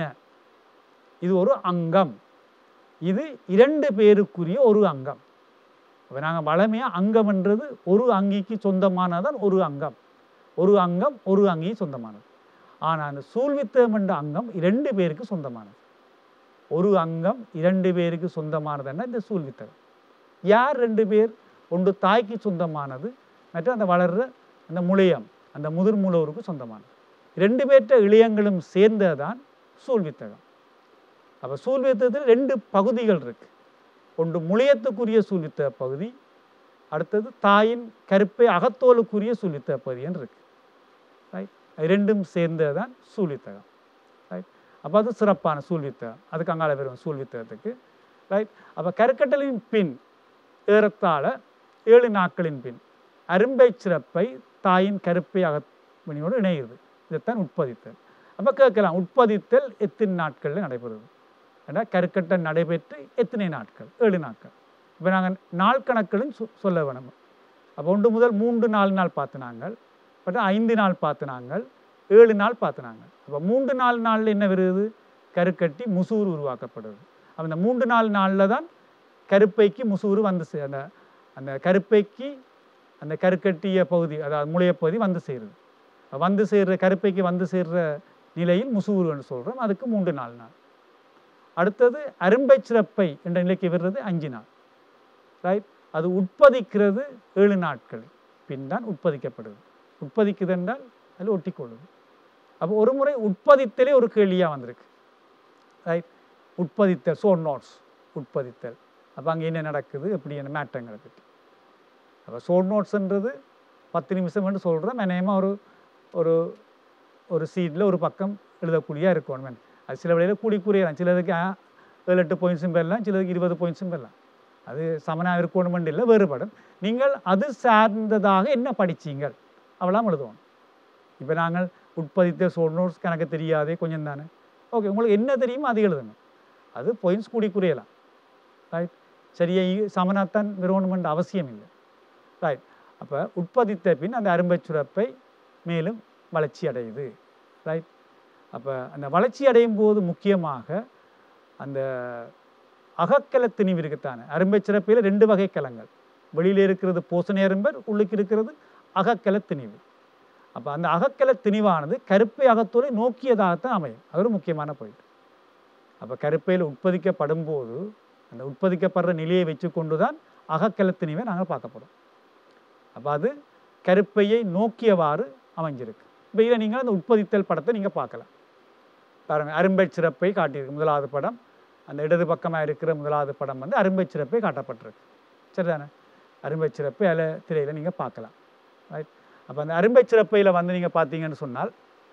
இது ஒரு அங்கம் இது இரண்டு பேருக்குரிய ஒரு அங்கம் அப்போ நாங்கள் வளமையாக அங்கம்ன்றது ஒரு அங்கிக்கு சொந்தமானதான் ஒரு அங்கம் ஒரு அங்கம் ஒரு அங்கி சொந்தமானது ஆனால் அந்த சூழ்வித்தகம் என்ற அங்கம் இரண்டு பேருக்கு சொந்தமானது ஒரு அங்கம் இரண்டு பேருக்கு சொந்தமானதுன்னா இந்த சூழ்வித்தகம் யார் ரெண்டு பேர் ஒன்று தாய்க்கு சொந்தமானது மற்ற அந்த வளர்ற அந்த முளையம் அந்த முதிர் மூலவருக்கு சொந்தமானது ரெண்டு பேர்த்த இளையங்களும் சேர்ந்தது தான் சூழ்வித்தகம் அப்போ சூழ்வித்தகத்தில் ரெண்டு பகுதிகள் இருக்கு ஒன்று முளையத்துக்குரிய சூழ்வித்தக பகுதி அடுத்தது தாயின் கருப்பை அகத்தோலுக்குரிய சூழ்வித்தக பகுதின்னு இருக்கு ரைட் ரெண்டும் சேர்ந்தது தான் சூழ்வித்தகம் ரைட் அப்போ அது சிறப்பான சூழ்வித்தகம் அதுக்கு அங்கால வரும் சூழ்வித்தகத்துக்கு ரைட் அப்போ கருக்கட்டலின் பின் ஏறத்தாழ ஏழு நாட்களின் பின் அரும்பை சிறப்பை தாயின் கருப்பை அகப்பணியோடு இணைகிறது இதைத்தான் உட்பதித்தல் அப்போ கேட்கலாம் உட்பதித்தல் எத்தனை நாட்களில் நடைபெறுது ஏன்னா கருக்கட்டை நடைபெற்று எத்தனை நாட்கள் ஏழு நாட்கள் இப்போ நாங்கள் நாள் கணக்கிலும் சொ சொல்ல வேணும் அப்போ ஒன்று முதல் மூன்று நாலு நாள் பார்த்து நாங்கள் பட் ஐந்து நாள் பார்த்து நாங்கள் ஏழு நாள் பார்த்து நாங்கள் அப்போ மூன்று நாலு நாளில் என்ன வருது கருக்கட்டி முசூறு உருவாக்கப்படுது அப்போ இந்த மூன்று நாலு நாளில் தான் கருப்பைக்கு முசூறு வந்து சே அந்த அந்த கருப்பைக்கு அந்த கருக்கட்டிய பகுதி அதாவது முளைய பகுதி வந்து சேருது வந்து சேர்ற கருப்பைக்கு வந்து சேர்ற நிலையில் முசூறுன்னு சொல்கிறோம் அதுக்கு மூன்று நாலு நாள் அடுத்தது அரும்பை சிறப்பை என்ற நிலைக்கு வர்றது அஞ்சு நாள் ரைட் அது உட்பதிக்கிறது ஏழு நாட்கள் பின் தான் உட்பதிக்கப்படுது உட்பதிக்குது என்றால் அதில் ஒட்டிக்கொள்ளுது அப்போ ஒரு முறை உட்பதித்தலே ஒரு கேள்வியாக வந்திருக்கு ரைட் உட்பதித்தல் சோ நோட்ஸ் உட்பதித்தல் அப்போ அங்கே என்ன நடக்குது எப்படி என்ன மாற்றங்களை பற்றி அப்போ சோ நோட்ஸ்ன்றது பத்து நிமிஷம்னு சொல்கிறோம் நினையமாக ஒரு ஒரு ஒரு சீட்டில் ஒரு பக்கம் எழுதக்கூடியா இருக்கணும் அது சில வேளையில் கூடி கூறியலாம் சிலதுக்கு ஆ, ஏழு எட்டு பாயிண்ட்ஸும் பெறலாம் சிலதுக்கு இருபது பாயிண்ட்ஸும் பெறலாம் அது சமனாக இருக்கணுமென்று இல்லை வேறுபடும் நீங்கள் அது சார்ந்ததாக என்ன படிச்சீங்கள் அவளாம் எழுதுவோம் இப்போ நாங்கள் உட்பதித்த சோர்னோட்ஸ் கணக்கு தெரியாதே கொஞ்சம் தானே ஓகே உங்களுக்கு என்ன தெரியுமோ அது எழுதுங்க அது பாயிண்ட்ஸ் கூடி குறையலாம் ரைட் சரியா சமனாத்தான் விரோணுமெண்ட் அவசியம் இல்லை ரைட் அப்போ உட்பதித்த பின் அந்த அரும்பைச் சுரப்பை மேலும் வளர்ச்சி அடையுது ரைட் அப்போ அந்த வளர்ச்சி அடையும் போது முக்கியமாக அந்த அகக்கல திணிவு இருக்குத்தானே அரும்பைச் சிறப்பில் ரெண்டு வகை கலங்கள் வெளியில் இருக்கிறது பூசணி அரும்பர் உள்ளுக்கு இருக்கிறது அகக்கல திணிவு அப்போ அந்த அகக்கல திணிவானது கருப்பை அகத்தோலை நோக்கியதாகத்தான் அமையும் அது ஒரு முக்கியமான பாயிண்ட் அப்போ கருப்பையில் உட்பதிக்கப்படும் போது அந்த உட்பதிக்கப்படுற நிலையை வச்சு கொண்டு தான் அகக்கல திணிவை நாங்கள் பார்க்கப்படும் அப்போ அது கருப்பையை நோக்கியவாறு அமைஞ்சிருக்கு இப்போ இதை நீங்கள் அந்த உட்பதித்தல் படத்தை நீங்கள் பார்க்கலாம் பாருங்க அரும்பை சிறப்பை காட்டியிருக்கு முதலாவது படம் அந்த இடது பக்கமாக இருக்கிற முதலாவது படம் வந்து அரும்பை சிறப்பை காட்டப்பட்டிருக்கு சரிதானே அரும்பை சிறப்பை அதில் திரையில் நீங்கள் பார்க்கலாம் ரைட் அப்போ அந்த அரும்பை சிறப்பையில் வந்து நீங்கள் பார்த்தீங்கன்னு சொன்னால்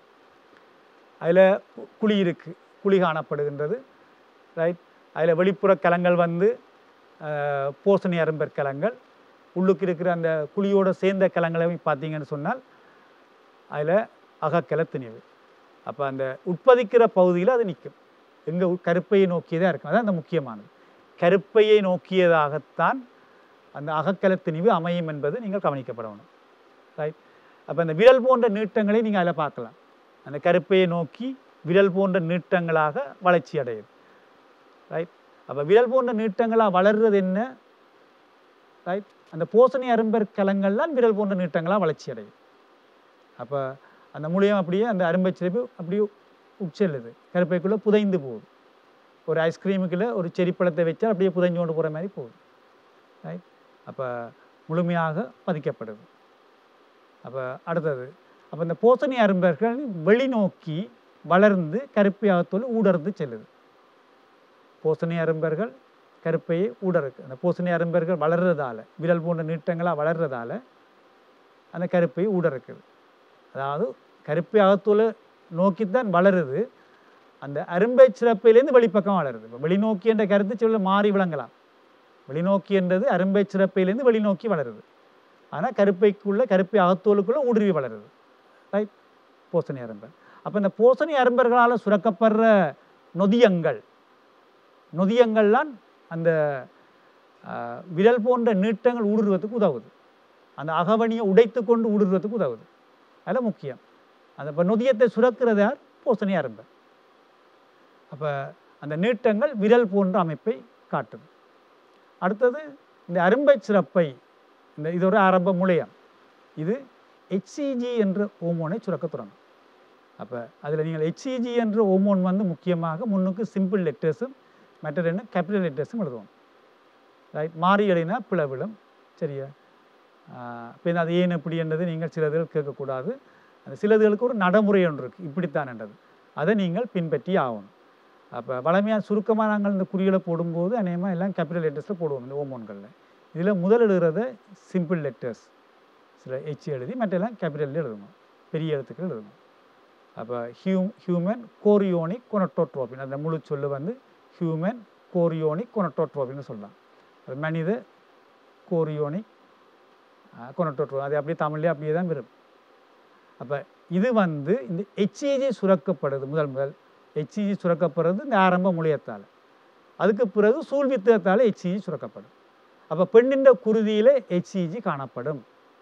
அதில் குழி இருக்குது குழி காணப்படுகின்றது ரைட் அதில் வெளிப்புற கலங்கள் வந்து அஹ், பூசணி அரும்பர் கலங்கள் உள்ளுக்கு இருக்கிற அந்த குழியோட சேர்ந்த கலங்களை பார்த்தீங்கன்னு சொன்னால் அதில் அகக்கல திணிவு அப்போ அந்த உட்பதிக்கிற பகுதியில் அது நிற்கும் எங்கே கருப்பையை நோக்கியதாக இருக்கும் அதான் அந்த முக்கியமானது கருப்பையை நோக்கியதாகத்தான் அந்த அகக்கல திணிவு அமையும் என்பது நீங்கள் கவனிக்கப்படணும் ரைட் அப்போ அந்த விரல் போன்ற நீட்டங்களை நீங்கள் அதில் பார்க்கலாம் அந்த கருப்பையை நோக்கி விரல் போன்ற நீட்டங்களாக வளர்ச்சி அடையுது ரைட் அப்போ விரல் போன்ற நீட்டங்களாக வளர்றது என்ன ரைட் அந்த போசணி அரும்பர் கலங்கள்லாம் விரல் போன்ற நீட்டங்களாக வளர்ச்சி அடையும் அப்போ அந்த முழியம் அப்படியே அந்த அரும்பை சிறப்பு அப்படியே உட்செல்லுது கருப்பைக்குள்ளே புதைந்து போகுது ஒரு ஐஸ்கிரீமுக்குள்ள ஒரு செரிப்பழத்தை வச்சா அப்படியே புதைஞ்சு கொண்டு போகிற மாதிரி போகுது ரைட் அப்போ முழுமையாக பதிக்கப்படுது அப்போ அடுத்தது அப்போ இந்த போசணி அரும்பர்கள் வெளிநோக்கி வளர்ந்து கருப்பை அகத்தோல் ஊடர்ந்து செல்லுது பூசணி அரும்பர்கள் கருப்பையை ஊடருக்கு அந்த பூசணி அரும்பர்கள் வளர்றதால விரல் போன்ற நீட்டங்களாக வளர்றதால அந்த கருப்பை ஊடருக்குது அதாவது கருப்பை அகத்தோலை நோக்கித்தான் வளருது அந்த அரும்பை சிறப்பிலேருந்து வெளிப்பக்கம் வளருது இப்போ வெளிநோக்கி என்ற கருத்து சொல்ல மாறி விளங்கலாம் வெளிநோக்கி என்றது அரும்பை சிறப்பிலேருந்து வெளிநோக்கி வளருது ஆனால் கருப்பைக்குள்ள கருப்பை அகத்தோலுக்குள்ள ஊடுருவி வளருது ரைட் பூசணி அரும்பர் அப்போ இந்த பூசணி அரும்பர்களால் சுரக்கப்படுற நொதியங்கள் நொதியங்கள்லாம் அந்த ஆஹ், விரல் போன்ற நீட்டங்கள் ஊடுருவதுக்கு உதவுது அந்த அகவணியை உடைத்து கொண்டு ஊடுருவதுக்கு உதவுது அதில் முக்கியம் அந்த இப்போ நொதியத்தை சுரக்கிறது யார் பூசணி அரும்பர் அப்போ அந்த நீட்டங்கள் விரல் போன்ற அமைப்பை காட்டுது அடுத்தது இந்த அரும்பை சிறப்பை இந்த இது ஒரு ஆரம்ப முளையம் இது ஹெச்சிஜி என்ற ஹோமோனை சுரக்க தொடங்கும் அப்போ அதில் நீங்கள் ஹெச்சிஜி என்ற ஹோமோன் வந்து முக்கியமாக முன்னுக்கு சிம்பிள் லெட்டர்ஸும் மற்ற ரெண்டு கேபிட்டல் லெட்டர்ஸும் எழுதுவோம் ரைட் மாறி எழுதினா பிழை விழும் சரியா இப்போ அது ஏன் இப்படி என்றது நீங்கள் சிலதுகள் கேட்கக்கூடாது அந்த சிலதுகளுக்கு ஒரு நடைமுறை ஒன்று இருக்குது இப்படித்தான் என்றது அதை நீங்கள் பின்பற்றி ஆகணும் அப்போ வளமையாக சுருக்கமாக நாங்கள் இந்த குறிகளை போடும்போது அநேகமாக எல்லாம் கேபிட்டல் லெட்டர்ஸில் போடுவோம் இந்த ஓமோன்களில் இதில் முதல் எழுதுறத சிம்பிள் லெட்டர்ஸ் சில ஹெச் எழுதி மற்றெல்லாம் கேபிட்டல் எழுதணும் பெரிய எழுத்துக்கள் எழுதணும் அப்போ ஹியூ ஹியூமன் கோரியோனிக் கொனட்டோட்ரோபின் அந்த முழு சொல்லு வந்து ஹியூமன் கோரியோனிக் கொனட்டோட்ரோபின்னு சொல்லலாம் அது மனித கோரியோனிக் கொனட்டோட்ரோ அது அப்படியே தமிழ்லேயே அப்படியே தான் வரும் அப்போ இது வந்து இந்த ஹெச்இஜி சுரக்கப்படுது முதல் முதல் ஹெச்இஜி சுரக்கப்படுறது இந்த ஆரம்ப முளையத்தால் அதுக்கு பிறகு சூழ்வித்தத்தால் ஹெச்இஜி சுரக்கப்படும் அப்போ பெண்ணின் குருதியில் ஹெச்இஜி காணப்படும்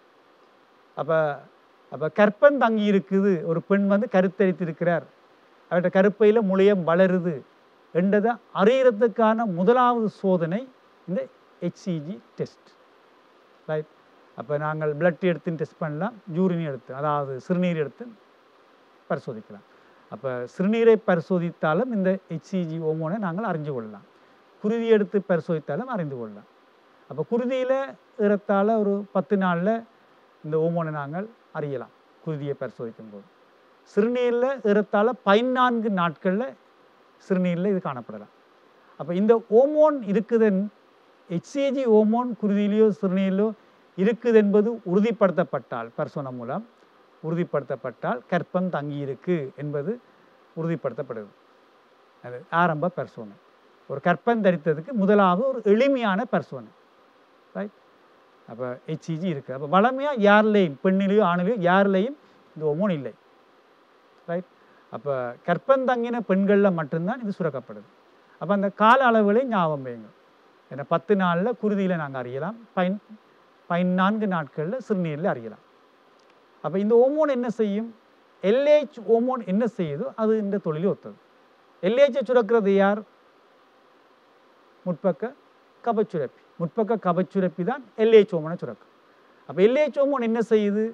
அப்போ அப்போ கற்பன் தங்கி இருக்குது ஒரு பெண் வந்து கருத்தரித்திருக்கிறார் அவர்கிட்ட கருப்பையில் முளையம் வளருது என்றதை அறியறதுக்கான முதலாவது சோதனை இந்த ஹெச்சிஜி டெஸ்ட் ரைட் அப்போ நாங்கள் பிளட் எடுத்து டெஸ்ட் பண்ணலாம் யூரின் எடுத்து அதாவது சிறுநீர் எடுத்து பரிசோதிக்கலாம் அப்போ சிறுநீரை பரிசோதித்தாலும் இந்த ஹெச்சிஜி ஓமோனை நாங்கள் அறிஞ்சு கொள்ளலாம் குருதி எடுத்து பரிசோதித்தாலும் அறிந்து கொள்ளலாம் அப்போ குருதியில் ஏறத்தாழ ஒரு பத்து நாளில் இந்த ஓமோனை நாங்கள் அறியலாம் குருதியை பரிசோதிக்கும் போது சிறுநீரில் ஏறத்தாழ பதினான்கு நாட்களில் சிறுநீரில் இது காணப்படலாம் அப்போ இந்த ஓமோன் இருக்குதுன்னு ஹெச்சிஏஜி ஓமோன் குருதியிலையோ சிறுநீரிலோ இருக்குது என்பது உறுதிப்படுத்தப்பட்டால் பரிசோதனை மூலம் உறுதிப்படுத்தப்பட்டால் கற்பம் தங்கியிருக்கு என்பது உறுதிப்படுத்தப்படுது அது ஆரம்ப பரிசோதனை ஒரு கற்பம் தரித்ததுக்கு முதலாவது ஒரு எளிமையான பரிசோதனை ரைட் அப்போ ஹெச்சிஜி இருக்குது அப்போ வளமையாக யார்லேயும் பெண்ணிலையோ ஆணிலையோ யார்லேயும் இந்த ஒமோன் இல்லை ரைட் அப்போ கற்பந்தங்கின பெண்களில் மட்டும்தான் இது சுரக்கப்படுது அப்போ அந்த கால அளவுகளை ஞாபகம் வைங்க ஏன்னா பத்து நாளில் குருதியில் நாங்கள் அறியலாம் பயன் பதினான்கு நாட்களில் சிறுநீரில் அறியலாம் அப்போ இந்த ஓமோன் என்ன செய்யும் எல்ஏஹெச் ஓமோன் என்ன செய்யுதோ அது இந்த தொழில் ஒத்தது எல்ஏஹெச்சை சுரக்கிறது யார் முற்பக்க கபச்சுரப்பி முற்பக்க கபச்சுரப்பி தான் எல்ஏஹெச் ஓமோனை சுரக்கும் அப்போ எல்ஏஹெச் ஓமோன் என்ன செய்யுது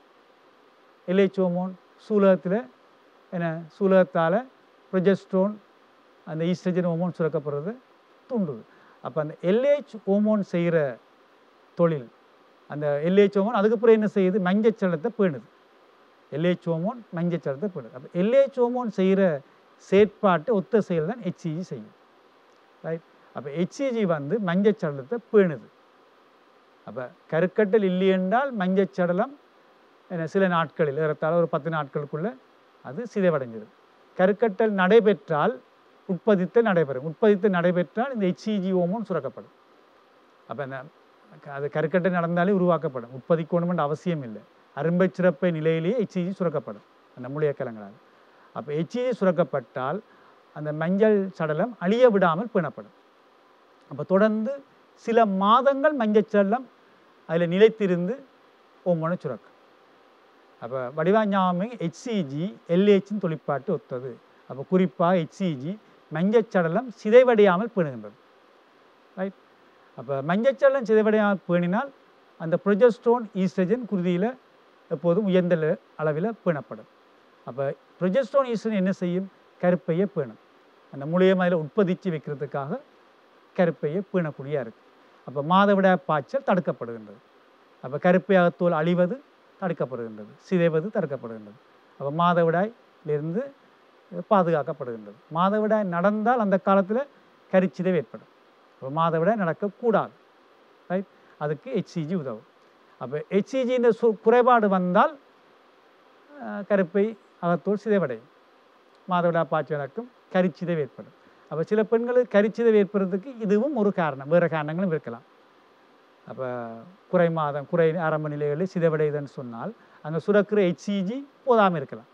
எல்ஏஹெச் ஓமோன் சூலகத்தில் என்ன சூலகத்தால் ப்ரொஜெஸ்ட்ரோன் அந்த ஈஸ்ட்ரஜன் ஹோமோன் சுரக்கப்படுறது தூண்டுது அப்போ அந்த எல்ஏஹெச் ஹோமோன் செய்கிற தொழில் அந்த எல்ஏஹெச் ஹோமோன் அதுக்கப்புறம் என்ன செய்யுது மஞ்சச்சலத்தை பேணுது எல்ஏஹெச் ஹோமோன் மஞ்சச்சலத்தை பேணுது அப்போ எல்ஏஹெச் ஹோமோன் செய்கிற செயற்பாட்டு ஒத்த செயல் தான் ஹெச்சிஜி செய்யும் ரைட் அப்போ ஹெச்சிஜி வந்து மஞ்சச்சடலத்தை பேணுது அப்போ கருக்கட்டல் இல்லை என்றால் மஞ்சச்சடலம் என்ன சில நாட்களில் ஏறத்தாழ ஒரு பத்து நாட்களுக்குள்ள அது சிதைவடைஞ்சிடும் கருக்கட்டல் நடைபெற்றால் உட்பதித்தல் நடைபெறும் உட்பதித்தல் நடைபெற்றால் இந்த ஹெச்சிஜி ஓமோன் சுரக்கப்படும் அப்போ அந்த அது கருக்கட்டல் நடந்தாலே உருவாக்கப்படும் உட்பதிக்கணுமென்ற அவசியம் இல்லை அரும்பை சிறப்பை நிலையிலேயே ஹெச்சிஜி சுரக்கப்படும் அந்த மூலியக்கலங்களால் அப்போ ஹெச்சிஜி சுரக்கப்பட்டால் அந்த மஞ்சள் சடலம் அழிய விடாமல் பேணப்படும் அப்போ தொடர்ந்து சில மாதங்கள் மஞ்சள் சடலம் அதில் நிலைத்திருந்து ஓமோனை சுரக்கும் அப்போ வடிவாஞ்சாமை ஹெச்சிஜி எல்ஏச்சின் தொழிற்பாட்டு ஒத்தது அப்போ குறிப்பாக ஹெச்சிஜி மஞ்சச்சடலம் சிதைவடையாமல் பேணுகின்றது ரைட் அப்போ மஞ்சச்சடலம் சிதைவடையாமல் பேணினால் அந்த ப்ரொஜெஸ்ட்ரோன் ஈஸ்ட்ரஜன் குருதியில் எப்போதும் உயர்ந்த லெ- அளவில் பேணப்படும் அப்போ ப்ரொஜெஸ்ட்ரோன் ஈஸ்ட்ரஜன் என்ன செய்யும் கருப்பையை பேணும் அந்த முளையம் அதில் உட்பதிச்சு வைக்கிறதுக்காக கருப்பையை பேணக்கூடியா இருக்குது அப்போ மாதவிடாய் பாய்ச்சல் தடுக்கப்படுகின்றது அப்போ கருப்பை அகத்தோல் அழிவது தடுக்கப்படுகின்றது சிதைவது தடுக்கப்படுகின்றது அப்போ மாதவிடாயிலிருந்து பாதுகாக்கப்படுகின்றது மாதவிடாய் நடந்தால் அந்த காலத்தில் கரிச்சிதைவு ஏற்படும் அப்போ மாதவிடாய் நடக்கக்கூடாது ரைட் அதுக்கு ஹெச்சிஜி உதவும் அப்போ ஹெச்சிஜியின் சு குறைபாடு வந்தால் அஹ், கருப்பை அகத்தோல் சிதைவடையும் மாதவிடாய் பாய்ச்சல் நடக்கும் கரிச்சிதைவு ஏற்படும் அப்போ சில பெண்களுக்கு கரிச்சிதைவு ஏற்படுறதுக்கு இதுவும் ஒரு காரணம் வேறு காரணங்களும் இருக்கலாம் அப்போ குறை மாதம் குறை ஆரம்ப நிலைகளில் சிதைவடையுதுன்னு சொன்னால் அங்கே சுரக்கிற ஹெச்சிஜி போதாமல் இருக்கலாம்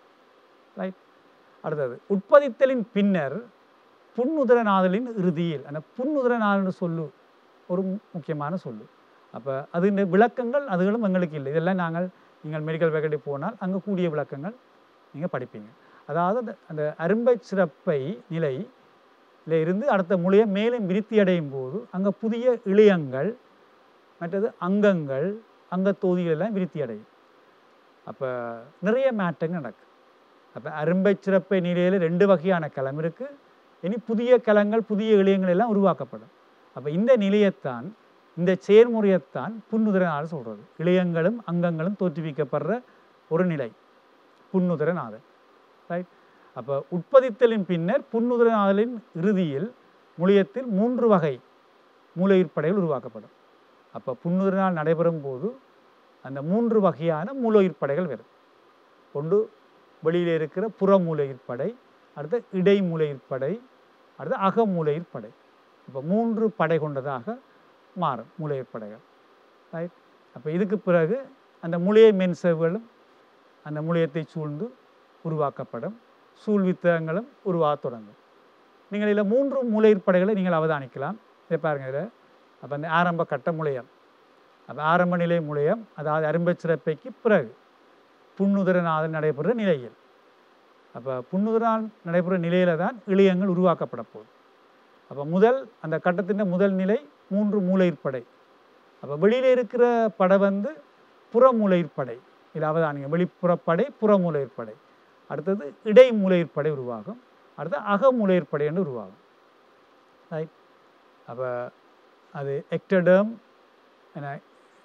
ரைட் அடுத்தது உட்பதித்தலின் பின்னர் புன்னுதரநாதலின் இறுதியில் அந்த புன்னுதரநாதல்னு சொல்லு ஒரு மு- முக்கியமான சொல்லு அப்போ அது விளக்கங்கள் அதுகளும் எங்களுக்கு இல்லை இதெல்லாம் நாங்கள் நீங்கள் மெடிக்கல் ஃபேக்கல்ட்டி போனால் அங்கே கூடிய விளக்கங்கள் நீங்கள் படிப்பீங்க அதாவது அந்த- அந்த அரும்பை சிறப்பை நிலையில இருந்து அடுத்த மொழியை மேலும் விருத்தி அடையும் போது அங்கே புதிய இளையங்கள் மற்றது அங்கங்கள் அங்கத்தொகுதிகள் எல்லாம் விருத்தி அடையும் அப்போ நிறைய மாற்றங்கள் நடக்கும் அப்போ அரும்பை சிறப்பை நிலையில் ரெண்டு வகையான களம் இருக்குது இனி புதிய களங்கள் புதிய இளையங்கள் எல்லாம் உருவாக்கப்படும் அப்போ இந்த நிலையத்தான் இந்த செயல்முறையைத்தான் புன்னுதிரநாதல் சொல்கிறது இளையங்களும் அங்கங்களும் தோற்றுவிக்கப்படுற ஒரு நிலை புன்னுதிரநாதல் ரைட் அப்போ உட்பதித்தலின் பின்னர் புன்னுதிரநாதலின் இறுதியில் முளையத்தில் மூன்று வகை மூலயிர்ப்படைகள் உருவாக்கப்படும் அப்போ புன்னுதிரநாள் நடைபெறும் போது அந்த மூன்று வகையான மூலயிர்ப்படைகள் வரும் ஒன்று வெளியில் இருக்கிற புறமூலையிற்படை அடுத்து இடைமூலையிற்படை அடுத்து அகமூலையிற்படை இப்போ மூன்று படை கொண்டதாக மாறும் மூலையிற்படைகள் ரைட் அப்போ இதுக்கு பிறகு அந்த மூலிகை மென்சவுகளும் அந்த மூலியத்தை சூழ்ந்து உருவாக்கப்படும் சூழ்வித்தகங்களும் உருவாகத் தொடங்கும் நீங்கள் இதில் மூன்று மூலையிற்படைகளை நீங்கள் அவதானிக்கலாம் இதை பாருங்கள் இதில் அப்போ அந்த ஆரம்ப கட்ட முளையம் அப்போ ஆரம்ப நிலை முளையம் அதாவது அரும்பச் சிறப்பைக்கு பிறகு புன்னுதரநாதல் நடைபெறுற நிலையில் அப்போ புன்னுதரநாள் நடைபெறுற நிலையில தான் இளையங்கள் உருவாக்கப்பட போகுது அப்போ முதல் அந்த கட்டத்தின் முதல் நிலை மூன்று மூலையிற்படை அப்போ வெளியில் இருக்கிற படை வந்து புறமூலையிற்படை இதில் அவதானிங்க வெளிப்புறப்படை புறமூலையிற்படை அடுத்தது இடைமூலையிற்படை உருவாகும் அடுத்து அகமூலையிற்படை என்று உருவாகும் ரைட் அப்போ அது எக்டடர்ம் என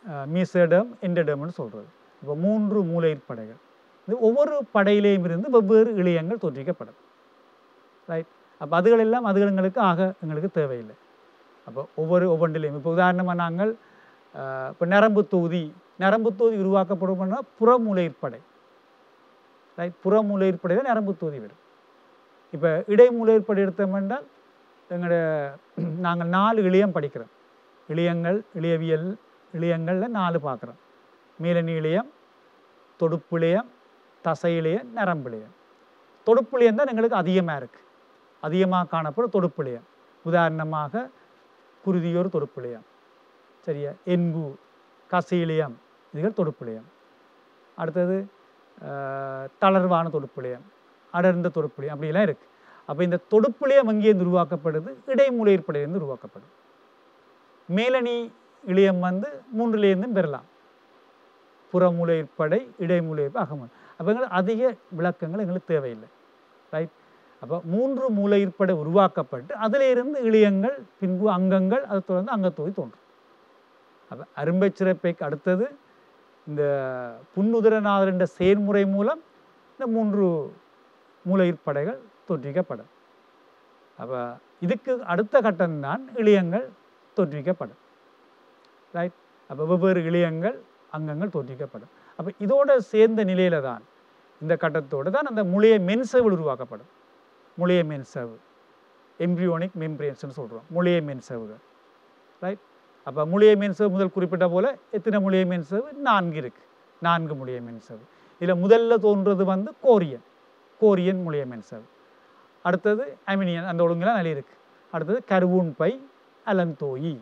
மீசடம் எண்டடம்னு சொல்கிறது இப்போ மூன்று மூலையிற் படைகள் இது ஒவ்வொரு படையிலேயும் இருந்து வெவ்வேறு இழையங்கள் தோற்றுவிக்கப்படும் ரைட் அப்போ அதுகளெல்லாம் அதுகளுங்களுக்கு ஆக எங்களுக்கு தேவையில்லை அப்போ ஒவ்வொரு ஒவ்வொன்றிலையும் இப்போ உதாரணமாக நாங்கள் அஹ், இப்போ நரம்பு தொகுதி நரம்பு தொகுதி உருவாக்கப்படும்னா புறமூலையிற்படை ரைட் புறமூலையிற்படையில் நரம்பு தொகுதி வரும் இப்போ இடைமூலையிற்படை எடுத்தோம் என்றால் எங்களோட நாங்கள் நாலு இளையம் படிக்கிறோம் இளையங்கள் இளையவியல் இளையங்களில் நாலு பார்க்குறோம் மீளனி இளையம் தொடுப்பு இளையம் தசை இளையம் நரம்பு இளையம் தொடுப்பு இளையம் தான் எங்களுக்கு அதிகமாக இருக்குது அதிகமாக காணப்படும் தொடுப்பு இளையம் உதாரணமாக குருதியோர் தொடுப்பு இளையம் சரியா என்பு கசையிலியம் இதுகள் தொடுப்பிலியம் அடுத்தது அஹ், தளர்வான தொடுப்பிலியம் அடர்ந்த தொடுப்பிலியம் அப்படிலாம் இருக்குது அப்போ இந்த தொடுப்பிலியம் எங்கேருந்து உருவாக்கப்படுது இடைமூலையிற்படையிலிருந்து உருவாக்கப்படுது மேலணி இளையம் வந்து மூன்றுலேருந்தும் பெறலாம் புறமூலையிற்படை இடைமூலையிற்ப அகமன் அப்போ எங்களுக்கு அதிக விளக்கங்கள் எங்களுக்கு தேவையில்லை ரைட் அப்போ மூன்று மூலையிற்படை உருவாக்கப்பட்டு அதிலிருந்து இளையங்கள் பின்பு அங்கங்கள் அது தொடர்ந்து அங்கத்தொகை தோன்றும் அப்போ அரும்பை சிறப்பைக்கு அடுத்தது இந்த புன்னுதிரநாதர் என்ற செயல்முறை மூலம் இந்த மூன்று மூலையிற்படைகள் தோற்றுவிக்கப்படும் அப்போ இதுக்கு அடுத்த கட்டம்தான் இளையங்கள் தோற்றுவிக்கப்படும் ரைட் அப்போ வெவ்வேறு இளையங்கள் அங்கங்கள் தோற்றுவிக்கப்படும் அப்போ இதோட சேர்ந்த நிலையில தான் இந்த கட்டத்தோடு தான் அந்த முளைய மென்சவுகள் உருவாக்கப்படும் முளைய மென்சவு எம்ப்ரியோனிக் மெம்பரியன்ஸ்னு சொல்கிறோம் முளைய மென்சவுகள் ரைட் அப்போ முளைய மென்சவு முதல் குறிப்பிட்ட போல எத்தனை முளைய மென்சவு நான்கு இருக்குது நான்கு முளைய மென்சவு இதில் முதல்ல தோன்றது வந்து கோரியன் கோரியன் முளைய மென்சவு அடுத்தது அமினியன் அந்த ஒழுங்கெல்லாம் நிறைய இருக்குது அடுத்தது கருவூன் பை அலந்தோயி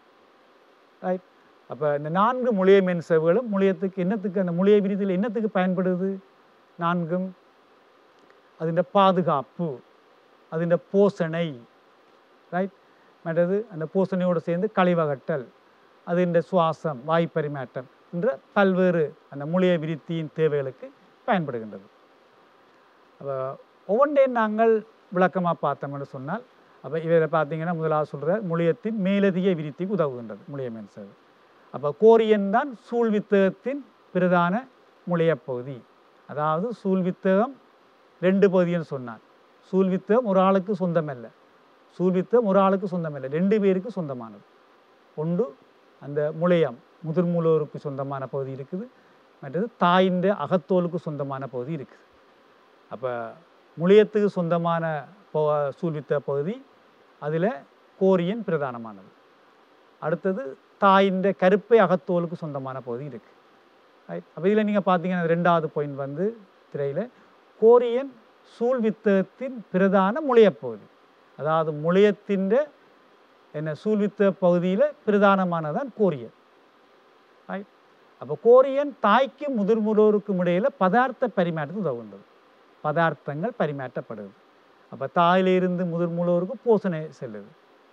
ரைட் அப்போ இந்த நான்கு முளைய மென்சவுகளும் முளையத்துக்கு என்னத்துக்கு அந்த முளைய விரிதில் என்னத்துக்கு பயன்படுது நான்கும் അതിൻ്റെ பாதுகாப்பு അതിൻ്റെ போசனை ரைட் மற்றது அந்த பூசணையோடு சேர்ந்து கழிவகட்டல் அதிൻ്റെ சுவாசம் வாய் பரிமாற்றம் என்ற பல்வேறு அந்த மூலிய விருத்தியின் தேவைகளுக்கு பயன்படுகின்றது அப்போ ஒவ்வொன்றையும் நாங்கள் விளக்கமாக பார்த்தோம்னு சொன்னால் அப்போ இதில் பார்த்தீங்கன்னா முதலாவது சொல்கிற முளியத்தின் மேலதிக விருத்திக்கு உதவுகின்றது முளிய மென்சது அப்போ கோரியன் தான் சூழ்வித்தகத்தின் பிரதான முளையப் பகுதி அதாவது சூழ்வித்தகம் ரெண்டு பகுதின்னு சொன்னான் சூழ்வித்தகம் ஒரு ஆளுக்கு சொந்தமல்ல சூழ்வித்தகம் ஒரு ஆளுக்கு சொந்தமல்ல ரெண்டு பேருக்கு சொந்தமானது ஒன்று அந்த முளையம் முதிர்மூலோருக்கு சொந்தமான பகுதி இருக்குது மற்றது தாயின் அகத்தோலுக்கு சொந்தமான பகுதி இருக்குது அப்போ முளையத்துக்கு சொந்தமான போ சூழ்வித்த பகுதி அதில் கோரியன் பிரதானமானது அடுத்தது தாயின் கருப்பை அகத்தோலுக்கு சொந்தமான பகுதி இருக்குது ரைட் அப்போ இதில் நீங்கள் பார்த்தீங்கன்னா ரெண்டாவது பாயிண்ட் வந்து திரையில் கோரியன் சூழ்வித்தகத்தின் பிரதான முளையப்பகுதி அதாவது முளையத்தின் என்ன சூழ்வித்த பகுதியில் பிரதானமானதான் கோரியன் ரைட் அப்போ கோரியன் தாய்க்கும் முதிர்முலோருக்கும் இடையில் பதார்த்த பரிமாற்றத்துக்கு உதவுகின்றது பதார்த்தங்கள் பரிமாற்றப்படுது அப்போ தாயிலிருந்து முதிர்மூலோருக்கு போசனை செல்லுது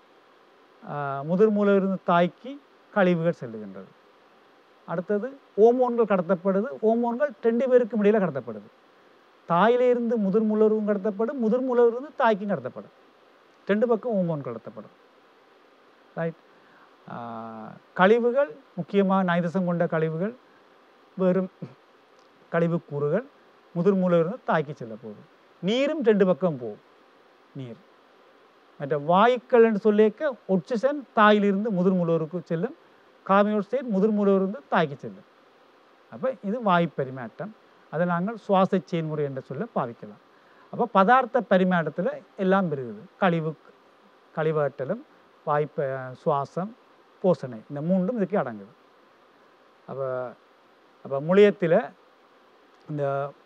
ஆஹ் முதிர்மூலமிருந்து தாய்க்கு கழிவுகள் செல்லுகின்றது அடுத்தது ஓமோன்கள் கடத்தப்படுது ஓமோன்கள் ரெண்டு பேருக்கும் இடையில் கடத்தப்படுது தாயிலிருந்து முதிர்முலருக்கும் கடத்தப்படும் முதிர்முலரிலிருந்து தாய்க்கும் கடத்தப்படும் ரெண்டு பக்கம் ஓமோன் கடத்தப்படும் ரைட் கழிவுகள் முக்கியமாக நைதசம் கொண்ட கழிவுகள் வெறும் கழிவுக்கூறுகள் முதிர்மூலிருந்து தாக்கி செல்ல போகுது நீரும் ரெண்டு பக்கம் போகும் நீர் மற்ற வாயுக்கள் என்று சொல்லியிருக்க ஒட்சிசன் தாயிலிருந்து முதிர்மூலோருக்கு செல்லும் கார்பன் டை ஆக்சைடு முதிர்மூலோருந்து தாக்கி செல்லும் அப்போ இது வாயு பரிமாற்றம் அதை நாங்கள் சுவாச செயல்முறை என்று சொல்ல பாவிக்கலாம் அப்போ பதார்த்த பரிமாற்றத்தில் எல்லாம் பெருகுது கழிவு கழிவாட்டலும் வாய்ப்ப சுவாசம் போசனை இந்த மூன்றும் இதுக்கு அடங்குது அப்போ அப்போ முளையத்தில் இந்த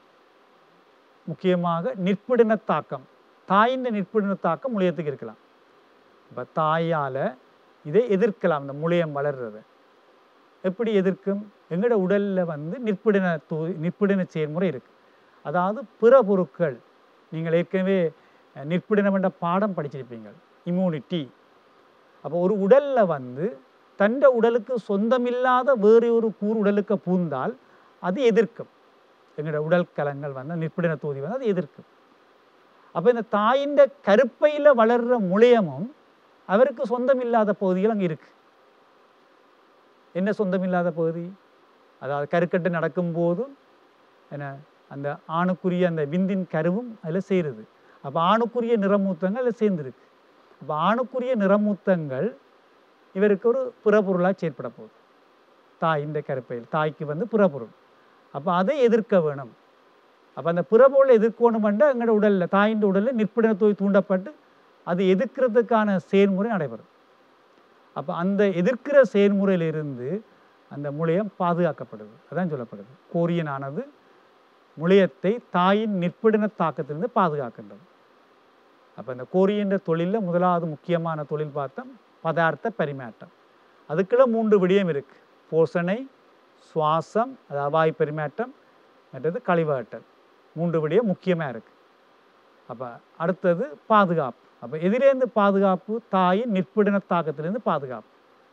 முக்கியமாக நிற்பிடின தாக்கம் தாயின் நிற்பிடின தாக்கம் முளையத்துக்கு இருக்கலாம் இப்போ தாயால் இதை எதிர்க்கலாம் இந்த முளையம் வளர்றதை எப்படி எதிர்க்கும் எங்களோட உடலில் வந்து நிற்பிடின தூ நிற்பிடின செயல்முறை இருக்குது அதாவது பிற பொருட்கள் நீங்கள் ஏற்கனவே அஹ், நிற்பிடினம் என்ற பாடம் படிச்சிருப்பீங்க இம்யூனிட்டி அப்போ ஒரு உடலில் வந்து தண்ட உடலுக்கு சொந்தமில்லாத வேறு ஒரு கூறு உடலுக்கு பூந்தால் அது எதிர்க்கும் எங்களோட உடல் கலங்கள் வந்து நிற்பிடின தொகுதி வந்து அது எதிர்க்கும் அப்போ இந்த தாயின் கருப்பையில் வளர்கிற முளையமும் அவருக்கு சொந்தமில்லாத பகுதிகள் அங்கே இருக்கு என்ன சொந்தமில்லாத பகுதி அதாவது கருக்கட்டு நடக்கும்போதும் என்ன அந்த ஆணுக்குரிய அந்த விந்தின் கருவும் அதில் சேருது அப்போ ஆணுக்குரிய நிறமூத்தங்கள் அதில் சேர்ந்துருக்கு அப்போ ஆணுக்குரிய நிறமூத்தங்கள் இவருக்கு ஒரு புறப்பொருளாக செயற்பட போகுது தாய் இந்த கருப்பையில் தாய்க்கு வந்து புறப்பொருள் அப்போ அதை எதிர்க்க வேணும் அப்போ அந்த புறப்பொருளை எதிர்க்கணுமெண்டா எங்களோட உடலில் தாயின் உடலில் நிற்பிடத்தோய் தூண்டப்பட்டு அது எதிர்க்கிறதுக்கான செயல்முறை நடைபெறும் அப்போ அந்த எதிர்க்கிற செயல்முறையிலிருந்து அந்த முளையம் பாதுகாக்கப்படுது அதான் சொல்லப்படுது கோரியனானது முளையத்தை தாயின் நிற்பிடன தாக்கத்திலிருந்து பாதுகாக்கின்றது அப்போ இந்த கோரியன்ற தொழிலில் முதலாவது முக்கியமான தொழில் பார்த்தோம் பதார்த்த பரிமாற்றம் அதுக்குள்ள மூன்று விடயம் இருக்கு போஷணை சுவாசம் அதாவது வாய் பரிமாற்றம் மற்றது கழிவாட்டல் மூன்று விடயம் முக்கியமாக இருக்கு அப்போ அடுத்தது பாதுகாப்பு அப்போ எதிலேருந்து பாதுகாப்பு தாயின் நிற்பிடன தாக்கத்திலேருந்து பாதுகாப்பு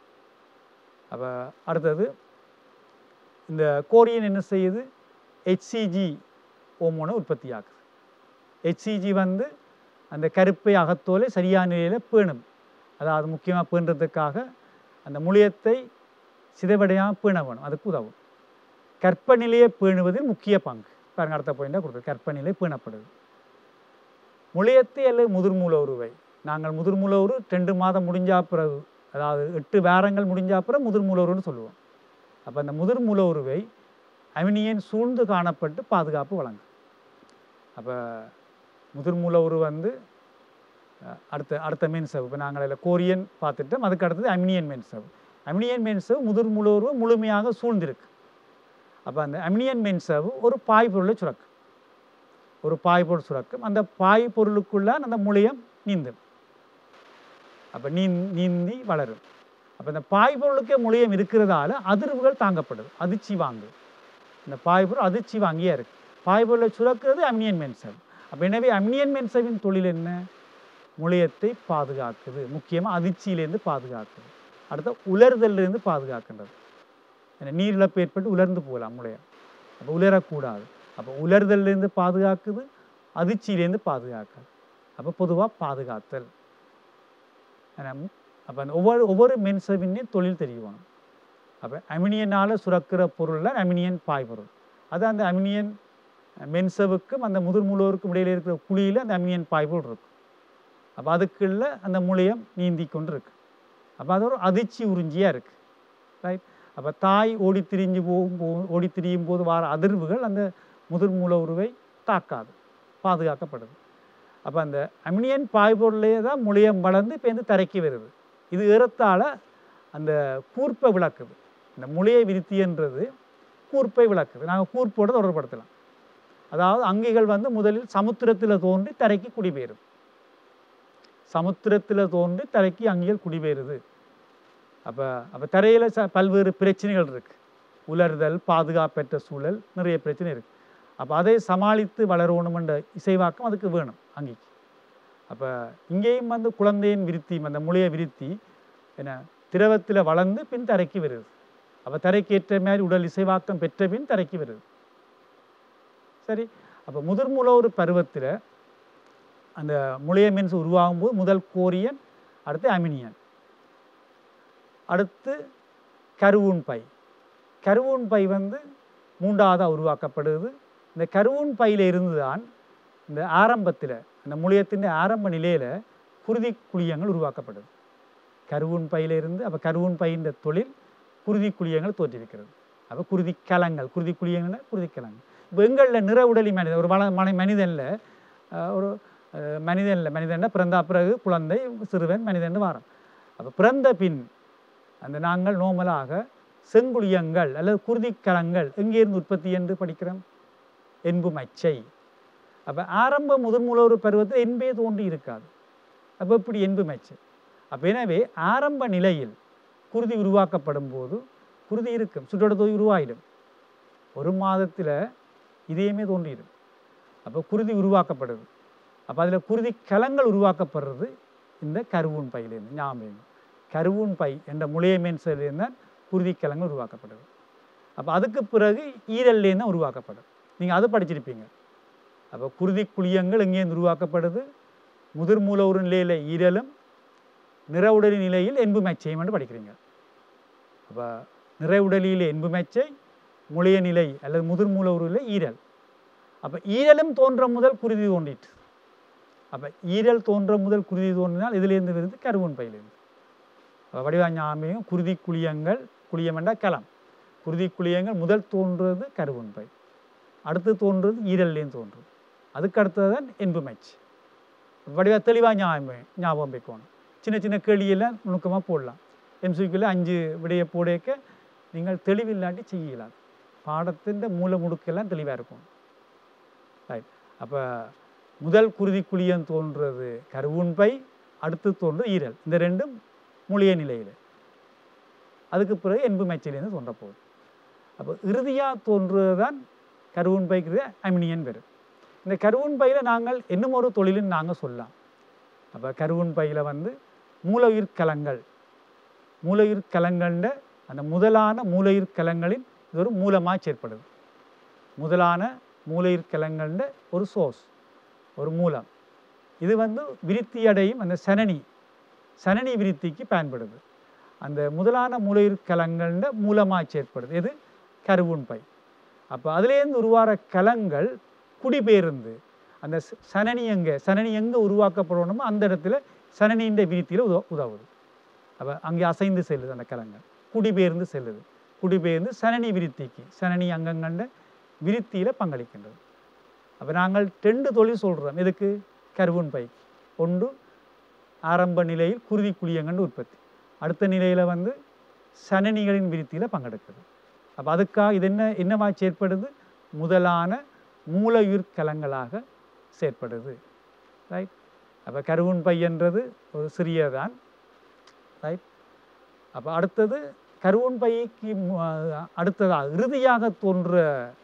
அப்போ அடுத்தது இந்த கோரியன் என்ன செய்யுது ஹெச்சிஜி ஹோமோனை உற்பத்தி ஆகுது ஹெச்சிஜி வந்து அந்த கருப்பை அகத்தோலை சரியான நிலையில் பேணும் அதாவது முக்கியமாக பேணுறதுக்காக அந்த முளையத்தை சிதைவடையாமல் பேண வேணும் அதுக்கு உதவும் கற்பநிலையை பேணுவதில் முக்கிய பங்கு பாருங்க அடுத்த பாயிண்டாக கொடுக்குது கற்பநிலை பேணப்படுது முளையத்தை அல்லது முதிர்மூல உருவை நாங்கள் முதிர்மூல உரு ரெண்டு மாதம் முடிஞ்சா பிறகு அதாவது எட்டு வாரங்கள் முடிஞ்சா பிறகு முதிர்மூல உருன்னு சொல்லுவோம் அப்போ அந்த முதிர்மூல உருவை அமினியன் சூழ்ந்து காணப்பட்டு பாதுகாப்பு வழங்கும் அப்போ முதிர்மூல உரு வந்து அஹ், அடுத்த அடுத்த மென்சவ் இப்போ நாங்கள் அதில் கோரியன் பார்த்துட்டோம் அதுக்கு அடுத்தது அமினியன் மென்சவ் அமினியன் மென்சவ் முதிர்மூல உருவை முழுமையாக சூழ்ந்திருக்கு அப்போ அந்த அமினியன் மென்சவ் ஒரு பாய் பொருளை சுரக்கும் ஒரு பாய் பொருள் சுரக்கும் அந்த பாய் பொருளுக்குள்ள அந்த முளையம் நீந்தும் அப்போ நீ நீந்தி வளரும் அப்போ இந்த பாய் பொருளுக்கே முளையம் இருக்கிறதால அதிர்வுகள் தாங்கப்படுது அதிர்ச்சி வாங்கு இந்த பாய் பொருள் அதிர்ச்சி வாங்கியே இருக்கு பாய் பொருளை சுரக்கிறது அமினியன் மென்சவ் அப்போ எனவே அமினியன் மென்சவின் தொழில் என்ன முளையத்தை பாதுகாக்குது முக்கியமாக அதிர்ச்சியிலேருந்து பாதுகாக்குது அடுத்த உலர்தல்லேருந்து பாதுகாக்கின்றது ஏன்னா நீர் இழப்பு ஏற்பட்டு உலர்ந்து போகலாம் முளையம் அப்போ உலரக்கூடாது அப்போ உலர்தல்லேருந்து பாதுகாக்குது அதிர்ச்சியிலேருந்து பாதுகாக்குது அப்போ பொதுவாக பாதுகாத்தல் அப்போ அந்த ஒவ்வொரு ஒவ்வொரு மென்சவினையும் தொழில் தெரியணும் அப்போ அமினியனால் சுரக்கிற பொருளில் அமினியன் பாய் பொருள் அது அந்த அமினியன் மென்சவுக்கும் அந்த முதிர் முழுவருக்கும் இடையில இருக்கிற குழியில் அந்த அமினியன் பாய் பொருள் இருக்கும் அப்போ அதுக்குள்ள அந்த முளையம் நீந்தி கொண்டு இருக்கு அப்போ அது ஒரு அதிர்ச்சி உறிஞ்சியாக இருக்குது ரைட் அப்போ தாய் ஓடி திரிஞ்சு போகும் போ ஓடி திரியும் போது வர அதிர்வுகள் அந்த முதிர் மூல உருவை தாக்காது பாதுகாக்கப்படுது அப்போ அந்த அமினியன் பாய்பொருளே தான் முளையம் வளர்ந்து இப்போ வந்து தரைக்கு வருது இது ஏறத்தாழ அந்த கூர்ப்பை விளக்குது இந்த முளைய விருத்தின்றது கூர்ப்பை விளக்குது நாங்கள் கூர்ப்போட தொடர்படுத்தலாம் அதாவது அங்கிகள் வந்து முதலில் சமுத்திரத்தில் தோன்றி தரைக்கு குடிபெயரும் சமுத்திரத்தில் தோன்றி தரைக்கு அங்கிகள் குடிபெயருது அப்போ அப்போ தரையில் ச பல்வேறு பிரச்சனைகள் இருக்குது உலர்தல் பாதுகாப்பற்ற சூழல் நிறைய பிரச்சனை இருக்குது அப்போ அதை சமாளித்து வளரணுமென்ற இசைவாக்கம் அதுக்கு வேணும் அங்கேக்கு அப்போ இங்கேயும் வந்து குழந்தையின் விருத்தி அந்த முளைய விருத்தி என்ன திரவத்தில் வளர்ந்து பின் தரைக்கு வருது அப்போ தரைக்கு ஏற்ற மாதிரி உடல் இசைவாக்கம் பெற்ற பின் தரைக்கு வருது சரி அப்போ முதிர்முல ஒரு பருவத்தில் அந்த முளைய மீன்ஸ் உருவாகும் போது முதல் கோரியன் அடுத்து அமினியன் அடுத்து கருவூன் பை கருவூன் பை வந்து மூன்றாவதாக உருவாக்கப்படுது இந்த கருவூன் பையில இருந்து தான் இந்த ஆரம்பத்தில் அந்த முளையத்தின் ஆரம்ப நிலையில் குருதி குழியங்கள் உருவாக்கப்படுது கருவூன் பையில இருந்து அப்போ கருவூன் பையின் தொழில் குருதி குழியங்கள் தோற்றுவிக்கிறது அப்போ குருதி கலங்கள் குருதி குழியங்கள் குருதி கலங்கள் இப்போ எங்களில் நிற உடலி மனிதன் ஒரு வள மனை மனிதனில் ஒரு அஹ், மனிதனில் மனிதன பிறந்தா பிறகு குழந்தை சிறுவன் மனிதன் வாரம் அப்போ பிறந்த பின் அந்த நாங்கள் நோமலாக செங்குளியங்கள் அல்லது குருதிக்கலங்கள் எங்கேருந்து உற்பத்தி என்று படிக்கிறோம் என்பு மச்சை அப்போ ஆரம்ப முதன்முலோரு பருவத்தில் என்பே தோன்றி இருக்காது அப்போ இப்படி என்பு மச்சை அப்போ எனவே ஆரம்ப நிலையில் குருதி உருவாக்கப்படும் போது குருதி இருக்கும் சுற்றோட தொகை உருவாயிடும் ஒரு மாதத்தில் இதயமே தோன்றிடும் அப்போ குருதி உருவாக்கப்படுது அப்போ அதில் குருதி கலங்கள் உருவாக்கப்படுறது இந்த கருவூன் பையிலேருந்து ஞாபகம் கருவூன் பை என்ற முளையமேன் செல்லிருந்து தான் குருதி கலங்கள் உருவாக்கப்படுது அப்போ அதுக்கு பிறகு ஈரல்லேருந்து தான் உருவாக்கப்படும் நீங்கள் அது படிச்சிருப்பீங்க அப்போ குருதி குழியங்கள் எங்கேருந்து உருவாக்கப்படுது முதிர் மூல ஒரு நிலையில் ஈரலும் நிறவுடலி நிலையில் என்பு மச்சையும் என்று படிக்கிறீங்க அப்போ நிறைவுடலியிலே என்புமெச்சை முளைய நிலை அல்லது முதிர்மூல உருவிலே ஈரல் அப்போ ஈரலும் தோன்ற முதல் குருதி தோன்றிட்டு அப்போ ஈரல் தோன்ற முதல் குருதி தோன்றினால் இதிலேருந்து வருது கருவன் பையிலேருந்து அப்போ வடிவாஞ்சாமையும் குருதி குளியங்கள் குளியம் என்றால் களம் குருதி குளியங்கள் முதல் தோன்றுறது கருவன் பை அடுத்து தோன்றுறது ஈரல்லேருந்து தோன்றுது அதுக்கு அடுத்தது தான் என்புமைச்சு வடிவா தெளிவாக ஞாபகம் ஞாபகம் வைக்கணும் சின்ன சின்ன கேள்வியெல்லாம் நுணுக்கமாக போடலாம் எம்சிக்குள்ளே அஞ்சு விடைய போடையக்க நீங்கள் தெளிவில்லாட்டி செய்யலாம் பாடத்தின் மூல முடுக்கெல்லாம் தெளிவாக இருக்கும் ரைட் அப்போ முதல் குருதி குழியம் தோன்றுறது கருவுன் பை அடுத்து தோன்றுறது ஈரல் இந்த ரெண்டும் மூலிய நிலையில் அதுக்கு பிறகு என்பு மைச்சிலேருந்து தோன்ற போகுது அப்போ இறுதியாக தோன்றுவது தான் கருவுன் பைக்கு அமினியன் பெரு இந்த கருவுன் பையில் நாங்கள் இன்னும் ஒரு தொழிலுன்னு நாங்கள் சொல்லலாம் அப்போ கருவுன் பையில் வந்து மூலயுயிர் கலங்கள் மூலயுயிர் கலங்கள்ன்ற அந்த முதலான மூலயுயிர் கலங்களின் இது ஒரு மூலமாக செயற்படுது முதலான மூலயுயிர் கலங்கள்ன்ற ஒரு சோர்ஸ் ஒரு மூலம் இது வந்து விருத்தி அடையும் அந்த சனனி சனனி விருத்திக்கு பயன்படுது அந்த முதலான மூலயுயிர் கலங்கள்ன்ற மூலமாக செயற்படுது எது கருவுன் பை அப்போ அதுலேருந்து உருவாகிற கலங்கள் குடிபெயர்ந்து அந்த ச- சனனி எங்கே சனனி எங்கே உருவாக்கப்படணுமோ அந்த இடத்துல சனனியின் விருத்தியில் உதவ உதவுது அப்போ அங்கே அசைந்து செல்லுது அந்த கலங்கள் குடிபெயர்ந்து செல்லுது குடிபெயர்ந்து சனனி விருத்திக்கு சனனி அங்கங்கண்ட விருத்தியில் பங்களிக்கின்றது அப்போ நாங்கள் ரெண்டு தொழில் சொல்கிறோம் எதுக்கு கருவுன் பைக்கு ஒன்று ஆரம்ப நிலையில் குருதி குழியங்கண்டு உற்பத்தி அடுத்த நிலையில் வந்து சனனிகளின் விருத்தியில் பங்கெடுக்குது அப்போ அதுக்காக இது என்ன என்னவா செயற்படுது முதலான மூலயுயிர் கலங்களாக செயற்படுது ரைட் அப்போ கருவுன் பையன்றது ஒரு சிறியதான் ரைட் அப்போ அடுத்தது கருவுன் பைக்கு மு- அடுத்ததாக இறுதியாக தோன்ற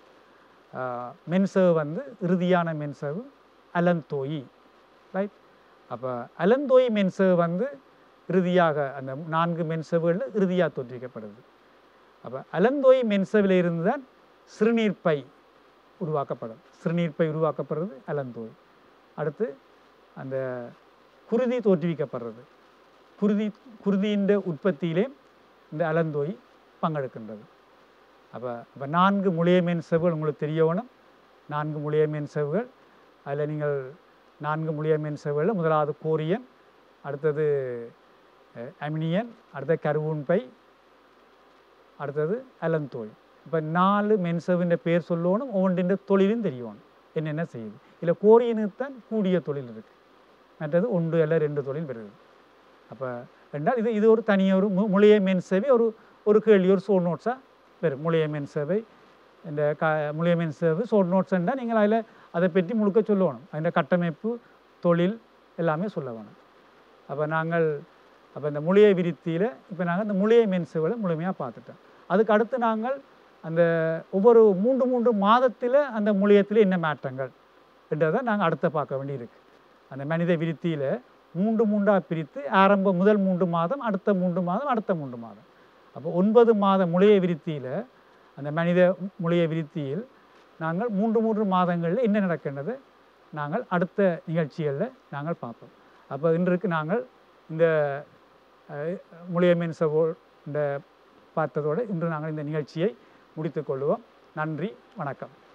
மென்சர்வ் வந்து இறுதியான மென்சர்வ் அலந்தோயி ரைட் அப்போ அலந்தோய் மென்சர்வ் வந்து இறுதியாக அந்த நான்கு மென்சர்வுகளில் இறுதியாக தோற்றுவிக்கப்படுது அப்போ அலந்தோய் மென்சவில் இருந்து தான் சிறுநீர்ப்பை உருவாக்கப்படும் சிறுநீர்ப்பை உருவாக்கப்படுறது அலந்தோய் அடுத்து அந்த குருதி தோற்றுவிக்கப்படுறது குருதி குருதியின் உற்பத்தியிலே இந்த அலந்தோய் பங்கெடுக்கின்றது அப்போ அப்போ நான்கு முளையமேன் செவுகள் உங்களுக்கு தெரியவணும் நான்கு முளையமேன் செவுகள் அதில் நீங்கள் நான்கு முளையமேன் செவுகளில் முதலாவது கோரியன் அடுத்தது அஹ், அமினியன் அடுத்தது கருவூன்பை அடுத்தது அலந்தோய் இப்போ நாலு மென்சவின் பேர் சொல்லணும் ஒவ்வொன்றின் தொழிலும் தெரியணும் என்னென்ன செய்யுது இல்லை கோரியனுக்கு தான் கூடிய தொழில் இருக்குது மற்றது ஒன்று அல்ல ரெண்டு தொழில் வருது அப்போ என்றால் இது இது ஒரு தனியாக ஒரு மு- முளைய மென் சேவை ஒரு ஒரு கேள்வி ஒரு சோட் நோட்ஸாக வரும் முளைய மென் சேவை இந்த க முளைய மென் சேவை சோட் நோட்ஸ் என்றால் நீங்கள் அதில் அதை பற்றி முழுக்க சொல்லணும் அதிൻ്റെ கட்டமைப்பு தொழில் எல்லாமே சொல்ல வேணும் அப்போ நாங்கள் அப்போ இந்த முளைய விருத்தியில் இப்போ நாங்கள் இந்த முளைய மென் சேவையை முழுமையாக பார்த்துட்டோம் அதுக்கு அடுத்து நாங்கள் அந்த ஒவ்வொரு மூன்று மூன்று மாதத்தில் அந்த முளையத்தில் என்ன மாற்றங்கள் என்றதை நாங்கள் அடுத்த பார்க்க வேண்டியிருக்கு அந்த மனித விருத்தியில் மூன்று மூன்றாக பிரித்து ஆரம்ப முதல் மூன்று மாதம் அடுத்த மூன்று மாதம் அடுத்த மூன்று மாதம் அப்போ ஒன்பது மாத முளைய விருத்தியில் அந்த மனித முளைய விருத்தியில் நாங்கள் மூன்று மூன்று மாதங்களில் என்ன நடக்கின்றது நாங்கள் அடுத்த நிகழ்ச்சிகளில் நாங்கள் பார்ப்போம் அப்போ இன்றைக்கு நாங்கள் இந்த முளையமீன் சபோ இந்த பார்த்ததோடு இன்று நாங்கள் இந்த நிகழ்ச்சியை முடித்துக்கொள்வோம் நன்றி வணக்கம்